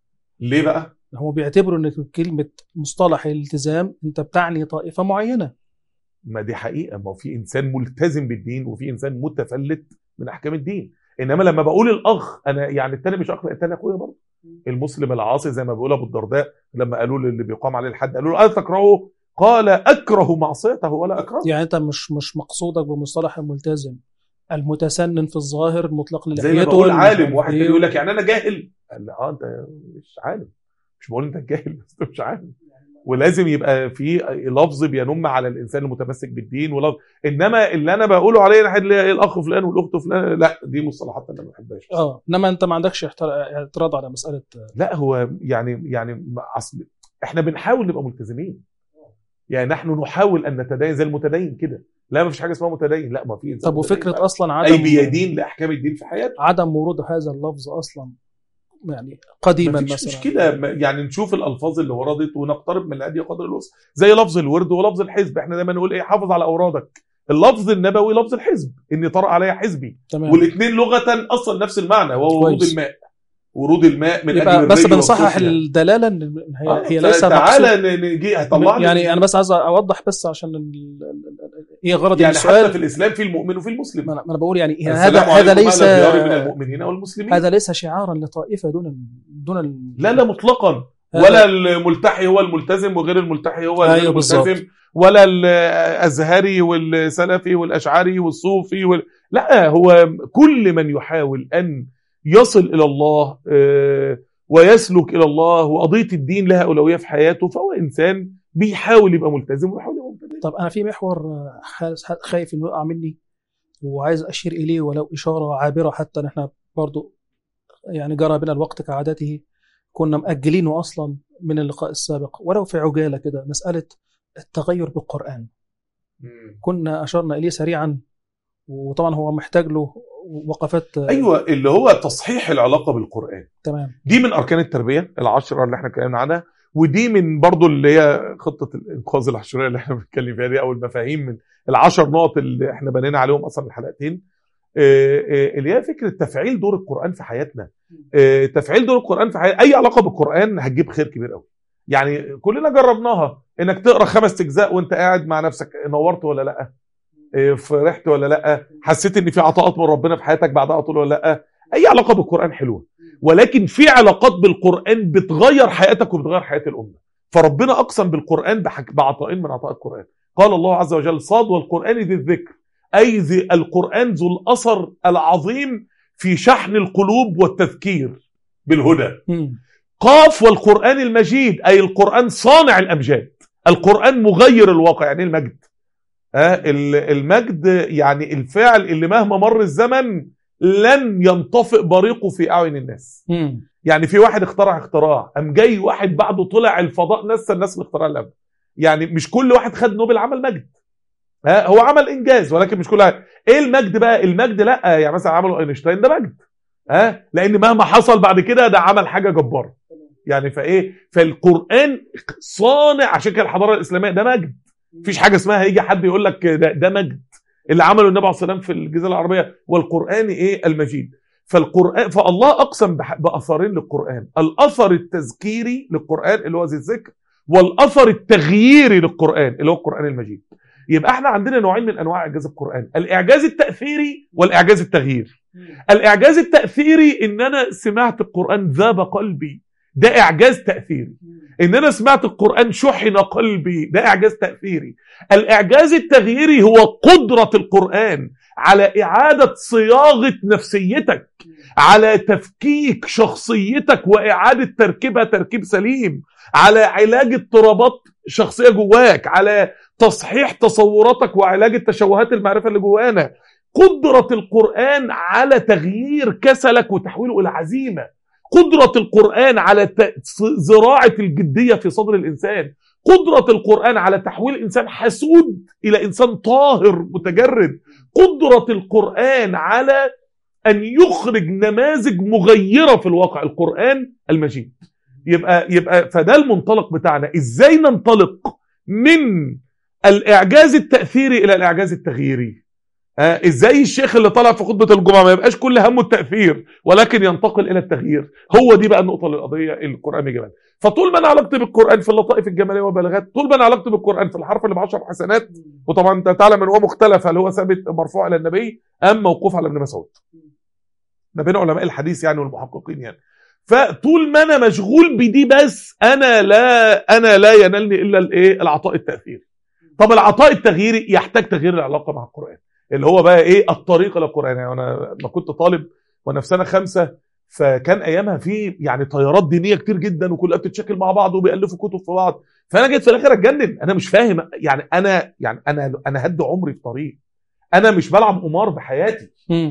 ليه بقى هم بيعتبروا ان كلمه مصطلح الالتزام انت بتعني طائفه معينه ما دي حقيقه ما هو في انسان ملتزم بالدين وفي انسان متفلت من احكام الدين انما لما بقول الاخ انا يعني التاني مش اخ التاني اخويا برضه المسلم العاصي زي ما بيقول ابو الدرداء لما قالوا له اللي بيقام عليه الحد قالوا له أتكرهه قال اكره معصيته ولا اكره يعني انت مش مش مقصودك بمصطلح الملتزم المتسنن في الظاهر المطلق زي ما للحيته بقول والمش عالم عارف واحد إيه. تاني يقول لك يعني انا جاهل قال له اه انت مش عالم مش بقول انت جاهل بس انت مش عالم ولازم يبقى في لفظ بينم على الانسان المتمسك بالدين ولفظ انما اللي انا بقوله عليه ناحيه اللي هي الاخ فلان والاخت فلان لا دي مصطلحات انا ما بحبهاش اه انما انت ما عندكش احتر- اعتراض على مساله لا هو يعني يعني ما- اصل احنا بنحاول نبقى ملتزمين يعني نحن نحاول ان نتدين زي المتدين كده لا ما فيش حاجه اسمها متدين لا ما في انسان طب متدين وفكره بقى. اصلا عدم اي بيدين لاحكام الدين في حياته عدم ورود هذا اللفظ اصلا يعني قديما مفيش مثلا مشكله ما- يعني نشوف الالفاظ اللي وردت ونقترب من الهدي قدر الوسع زي لفظ الورد ولفظ الحزب احنا دايما نقول ايه حافظ على اورادك اللفظ النبوي لفظ الحزب اني طرأ علي حزبي تمام والاثنين لغه اصلا نفس المعنى وهو ورود كويس. الماء ورود الماء من يبقى اجل بس الري بنصحح والسفن. الدلاله ان هي آه، هي ليس مقصود تعالى ن- نجي هطلع لك- يعني انا بس عايز اوضح بس عشان ال- ال- ال- ايه غرض يعني حتى السؤال في الاسلام في المؤمن وفي المسلم ما انا ما أنا بقول يعني السلام هذا هذا عليكم ليس أهل الديار من المؤمنين والمسلمين هذا ليس شعارا لطائفه دون ال- دون ال- لا لا مطلقا هذا- ولا الملتحي هو الملتزم وغير الملتحي هو غير أيوة بالظبط. الملتزم ولا الازهري والسلفي والاشعري والصوفي وال... لا هو كل من يحاول ان يصل الى الله آه، ويسلك الى الله وقضيه الدين لها اولويه في حياته فهو انسان بيحاول يبقى ملتزم ويحاول يبقى ملتزم طب انا في محور آه، حاس- خايف انه يقع مني وعايز اشير اليه ولو اشاره عابره حتى نحن برضو يعني جرى بنا الوقت كعادته كنا مأجلينه اصلا من اللقاء السابق ولو في عجاله كده مساله التغير بالقران كنا اشرنا اليه سريعا وطبعا هو محتاج له وقفات ايوه اللي هو تصحيح العلاقه بالقران تمام دي من اركان التربيه العشره اللي احنا اتكلمنا عنها ودي من برضو اللي هي خطه الانقاذ العشريه اللي احنا بنتكلم فيها دي او المفاهيم من العشر نقط اللي احنا بنينا عليهم اصلا الحلقتين اللي هي فكره تفعيل دور القران في حياتنا تفعيل دور القران في حياتنا اي علاقه بالقران هتجيب خير كبير قوي يعني كلنا جربناها انك تقرا خمس اجزاء وانت قاعد مع نفسك نورت ولا لا فرحت ولا لا حسيت ان في عطاءات من ربنا في حياتك بعدها طول ولا لا اي علاقه بالقران حلوه ولكن في علاقات بالقران بتغير حياتك وبتغير حياه الامه فربنا اقسم بالقران بعطاءين من عطاء القران قال الله عز وجل صاد والقران ذي الذكر اي ذي القران ذو الاثر العظيم في شحن القلوب والتذكير بالهدى قاف والقران المجيد اي القران صانع الامجاد القران مغير الواقع يعني المجد آه المجد يعني الفعل اللي مهما مر الزمن لن ينطفئ بريقه في اعين الناس م. يعني في واحد اخترع اختراع قام جاي واحد بعده طلع الفضاء نسى الناس الاختراع اللي قبله يعني مش كل واحد خد نوبل عمل مجد ها هو عمل انجاز ولكن مش كل واحد ايه المجد بقى المجد لا يعني مثلا عمله اينشتاين ده مجد ها لان مهما حصل بعد كده ده عمل حاجه جباره يعني فايه فالقران صانع عشان كده الحضاره الاسلاميه ده مجد مفيش حاجه اسمها هيجي حد يقول لك ده, ده مجد اللي عمله النبي عليه الصلاه والسلام في الجزيره العربيه والقران ايه المجيد فالقران فالله اقسم باثرين للقران الاثر التذكيري للقران اللي هو ذي الذكر والاثر التغييري للقران اللي هو القران المجيد يبقى احنا عندنا نوعين من انواع اعجاز القران الاعجاز التاثيري والاعجاز التغييري الاعجاز التاثيري ان انا سمعت القران ذاب قلبي ده اعجاز تاثيري ان انا سمعت القران شحن قلبي ده اعجاز تاثيري الاعجاز التغييري هو قدره القران على اعاده صياغه نفسيتك على تفكيك شخصيتك واعاده تركيبها تركيب سليم على علاج اضطرابات شخصيه جواك على تصحيح تصوراتك وعلاج التشوهات المعرفه اللي جوانا قدره القران على تغيير كسلك وتحويله الى عزيمه قدرة القرآن على زراعة الجدية في صدر الإنسان قدرة القرآن على تحويل إنسان حسود إلى إنسان طاهر متجرد قدرة القرآن على أن يخرج نماذج مغيرة في الواقع القرآن المجيد يبقى يبقى فده المنطلق بتاعنا ازاي ننطلق من الاعجاز التاثيري الى الاعجاز التغييري آه ازاي الشيخ اللي طلع في خطبه الجمعه ما يبقاش كل همه التاثير ولكن ينتقل الى التغيير هو دي بقى النقطه القضيه اللي القران بيجيبها فطول ما انا علاقتي بالقران في اللطائف الجماليه والبلاغات طول ما انا علاقتي بالقران في الحرف اللي ب 10 حسنات وطبعا انت تعلم ان هو مختلف هل هو ثابت مرفوع الى النبي ام موقوف على ابن مسعود ما بين علماء الحديث يعني والمحققين يعني فطول ما انا مشغول بدي بس انا لا انا لا ينالني الا الايه العطاء التاثيري طب العطاء التغييري يحتاج تغيير العلاقه مع القران اللي هو بقى ايه الطريق الى القران يعني انا لما كنت طالب وانا في سنه خمسه فكان ايامها في يعني تيارات دينيه كتير جدا وكلها بتتشكل مع بعض وبيالفوا كتب في بعض فانا جيت في الاخر اتجنن انا مش فاهم يعني انا يعني انا انا هد عمري في طريق انا مش بلعب قمار بحياتي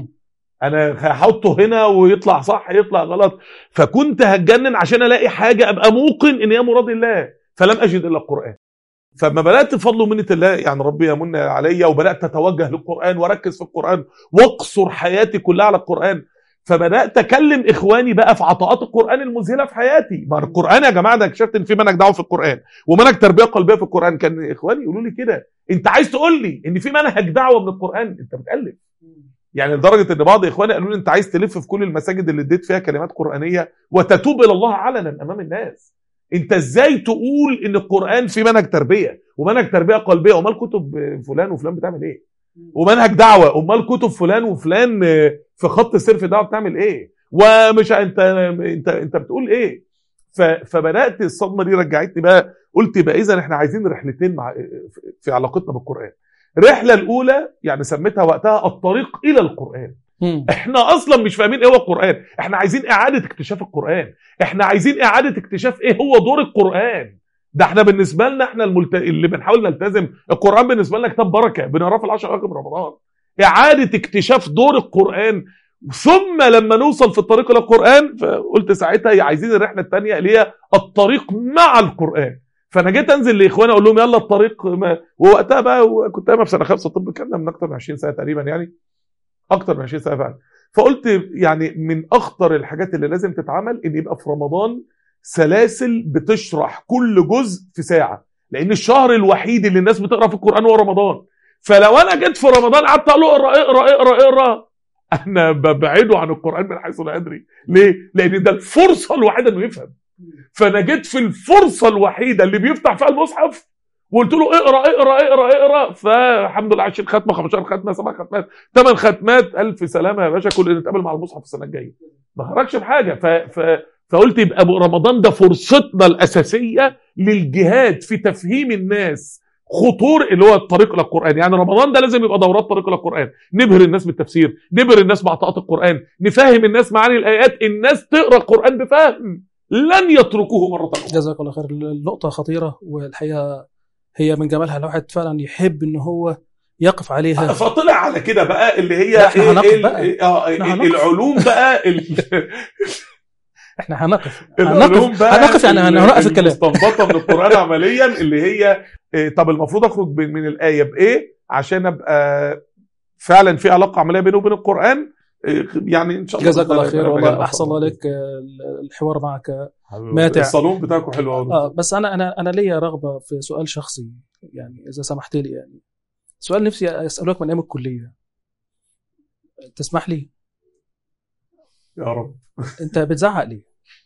انا هحطه هنا ويطلع صح يطلع غلط فكنت هتجنن عشان الاقي حاجه ابقى موقن ان هي مراد الله فلم اجد الا القران فما بدات بفضل ومنه الله يعني ربي يمن عليا وبدات اتوجه للقران واركز في القران واقصر حياتي كلها على القران فبدات اكلم اخواني بقى في عطاءات القران المذهله في حياتي ما القران يا جماعه ده اكتشفت ان في منهج دعوه في القران ومنهج تربيه قلبيه في القران كان اخواني يقولوا لي كده انت عايز تقول لي ان في منهج دعوه من القران انت بتالف يعني لدرجه ان بعض اخواني قالوا لي انت عايز تلف في كل المساجد اللي اديت فيها كلمات قرانيه وتتوب الى الله علنا امام الناس انت ازاي تقول ان القران في منهج تربيه ومنهج تربيه قلبيه امال كتب فلان وفلان بتعمل ايه ومنهج دعوه امال كتب فلان وفلان في خط السير في دعوه بتعمل ايه ومش انت انت انت بتقول ايه فبدات الصدمه دي رجعتني بقى قلت يبقى اذا احنا عايزين رحلتين مع في علاقتنا بالقران الرحله الاولى يعني سميتها وقتها الطريق الى القران احنا اصلا مش فاهمين ايه هو القران احنا عايزين اعاده اكتشاف القران احنا عايزين اعاده اكتشاف ايه هو دور القران ده احنا بالنسبه لنا احنا الملت... اللي بنحاول نلتزم القران بالنسبه لنا كتاب بركه بنقراه في العشر اواخر من رمضان اعاده اكتشاف دور القران ثم لما نوصل في الطريق الى القران فقلت ساعتها عايزين الرحله الثانيه اللي هي الطريق مع القران فانا جيت انزل لاخواني اقول لهم يلا الطريق ما... ووقتها بقى كنت انا في سنه خمسه طب كان من اكتر من 20 سنه تقريبا يعني اكتر من 20 سنه فعلا فقلت يعني من اخطر الحاجات اللي لازم تتعمل ان يبقى في رمضان سلاسل بتشرح كل جزء في ساعه لان الشهر الوحيد اللي الناس بتقرا في القران هو رمضان فلو انا جيت في رمضان قعدت اقول له اقرا اقرا اقرا اقرا انا ببعده عن القران من حيث لا ادري ليه لان ده الفرصه الوحيده انه يفهم فانا جيت في الفرصه الوحيده اللي بيفتح فيها المصحف وقلت له اقرا اقرا اقرا اقرا فالحمد لله 20 ختمه 15 ختمه 7 ختمات 8 ختمات الف سلامه يا باشا كلنا نتقابل مع المصحف السنه الجايه ما خرجش بحاجه ف... ف... فقلت يبقى رمضان ده فرصتنا الاساسيه للجهاد في تفهيم الناس خطور اللي هو الطريق الى القران يعني رمضان ده لازم يبقى دورات طريق الى القران نبهر الناس بالتفسير نبهر الناس بعطاءات القران نفهم الناس معاني الايات الناس تقرا القران بفهم لن يتركوه مره اخرى جزاك الله خير النقطه خطيره والحقيقه هي من جمالها الواحد فعلا يحب ان هو يقف عليها فطلع على كده بقى اللي هي لا، احنا هنقف ال- بقى. اه احنا هنقف. العلوم بقى ال- احنا هنقف العلوم هنقف بقى هنقف يعني ال- هنوقف الكلام المستنبطه من القران عمليا اللي هي إيه، طب المفروض اخرج ب- من الايه بايه عشان ابقى فعلا في علاقه عمليه بينه وبين القران إيه، يعني ان شاء الله جزاك الله بإذن خير يبقى والله مجال احسن الله أفضل. عليك آه، الحوار معك حبيبي. ماتع. الصالون بتاعكم حلو قوي اه بس انا انا انا ليا رغبه في سؤال شخصي يعني اذا سمحت لي يعني سؤال نفسي اسالك من ايام الكليه تسمح لي يا رب انت بتزعق ليه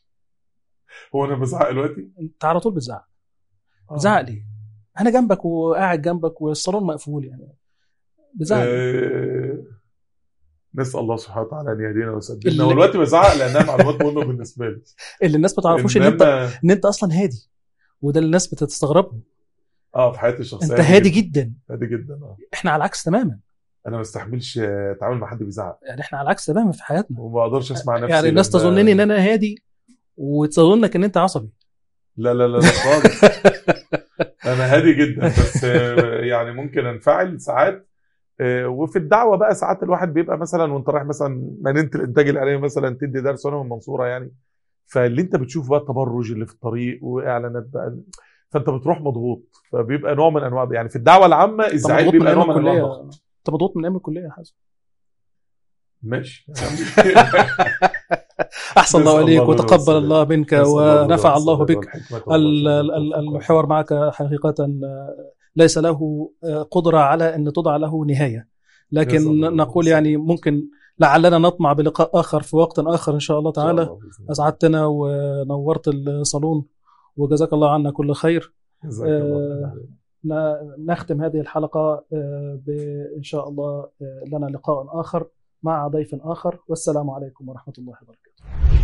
هو انا بزعق دلوقتي انت على طول بتزعق آه. بتزعق ليه انا جنبك وقاعد جنبك والصالون مقفول يعني بتزعق ليه؟ آه، نسال الله سبحانه وتعالى ان يهدينا ويسددنا اللي- والوقت بزعق لانها معلومات مهمه بالنسبه لي اللي الناس ما تعرفوش ان انت إنما- ان انت اصلا هادي وده اللي الناس بتستغربه اه في حياتي الشخصيه انت هادي جدا هادي جدا اه احنا على العكس تماما انا ما استحملش آه، اتعامل مع حد بيزعق يعني احنا على العكس تماما في حياتنا وما اقدرش اسمع نفسي يعني الناس لما- تظنني ان انا هادي وتظنك ان انت عصبي لا لا لا لا خالص انا هادي جدا بس آه، يعني ممكن انفعل ساعات آه، وفي الدعوه بقى ساعات الواحد بيبقى مثلا وانت رايح مثلا مدينه الانتاج الاعلامي مثلا تدي درس وانا من المنصوره يعني فاللي انت بتشوف بقى التبرج اللي في الطريق واعلانات بقى فانت بتروح مضغوط فبيبقى نوع من انواع يعني في الدعوه العامه طب الزعيق مضغوط من بيبقى ايام نوع من انواع الكليه الضغط انت مضغوط من ايام الكليه يا حازم ماشي احسن الله نسأل عليك الله وتقبل السلامة. الله منك نسأل الله ونفع الله السلامة بك والحكمة ال- والرشاد ال- ال- والتقوى. الحوار معك حقيقة ليس له قدرة على أن تضع له نهاية لكن نسأل الله نقول السلامة. يعني ممكن لعلنا نطمع بلقاء آخر في وقت آخر إن شاء الله إن شاء تعالى الله بإذن الله. أسعدتنا ونورت الصالون وجزاك الله عنا كل خير جزاك الله آه، خير. ن- نختم هذه الحلقة آه، بإن شاء الله آه، لنا لقاء آخر مع ضيف آخر والسلام عليكم ورحمة الله وبركاته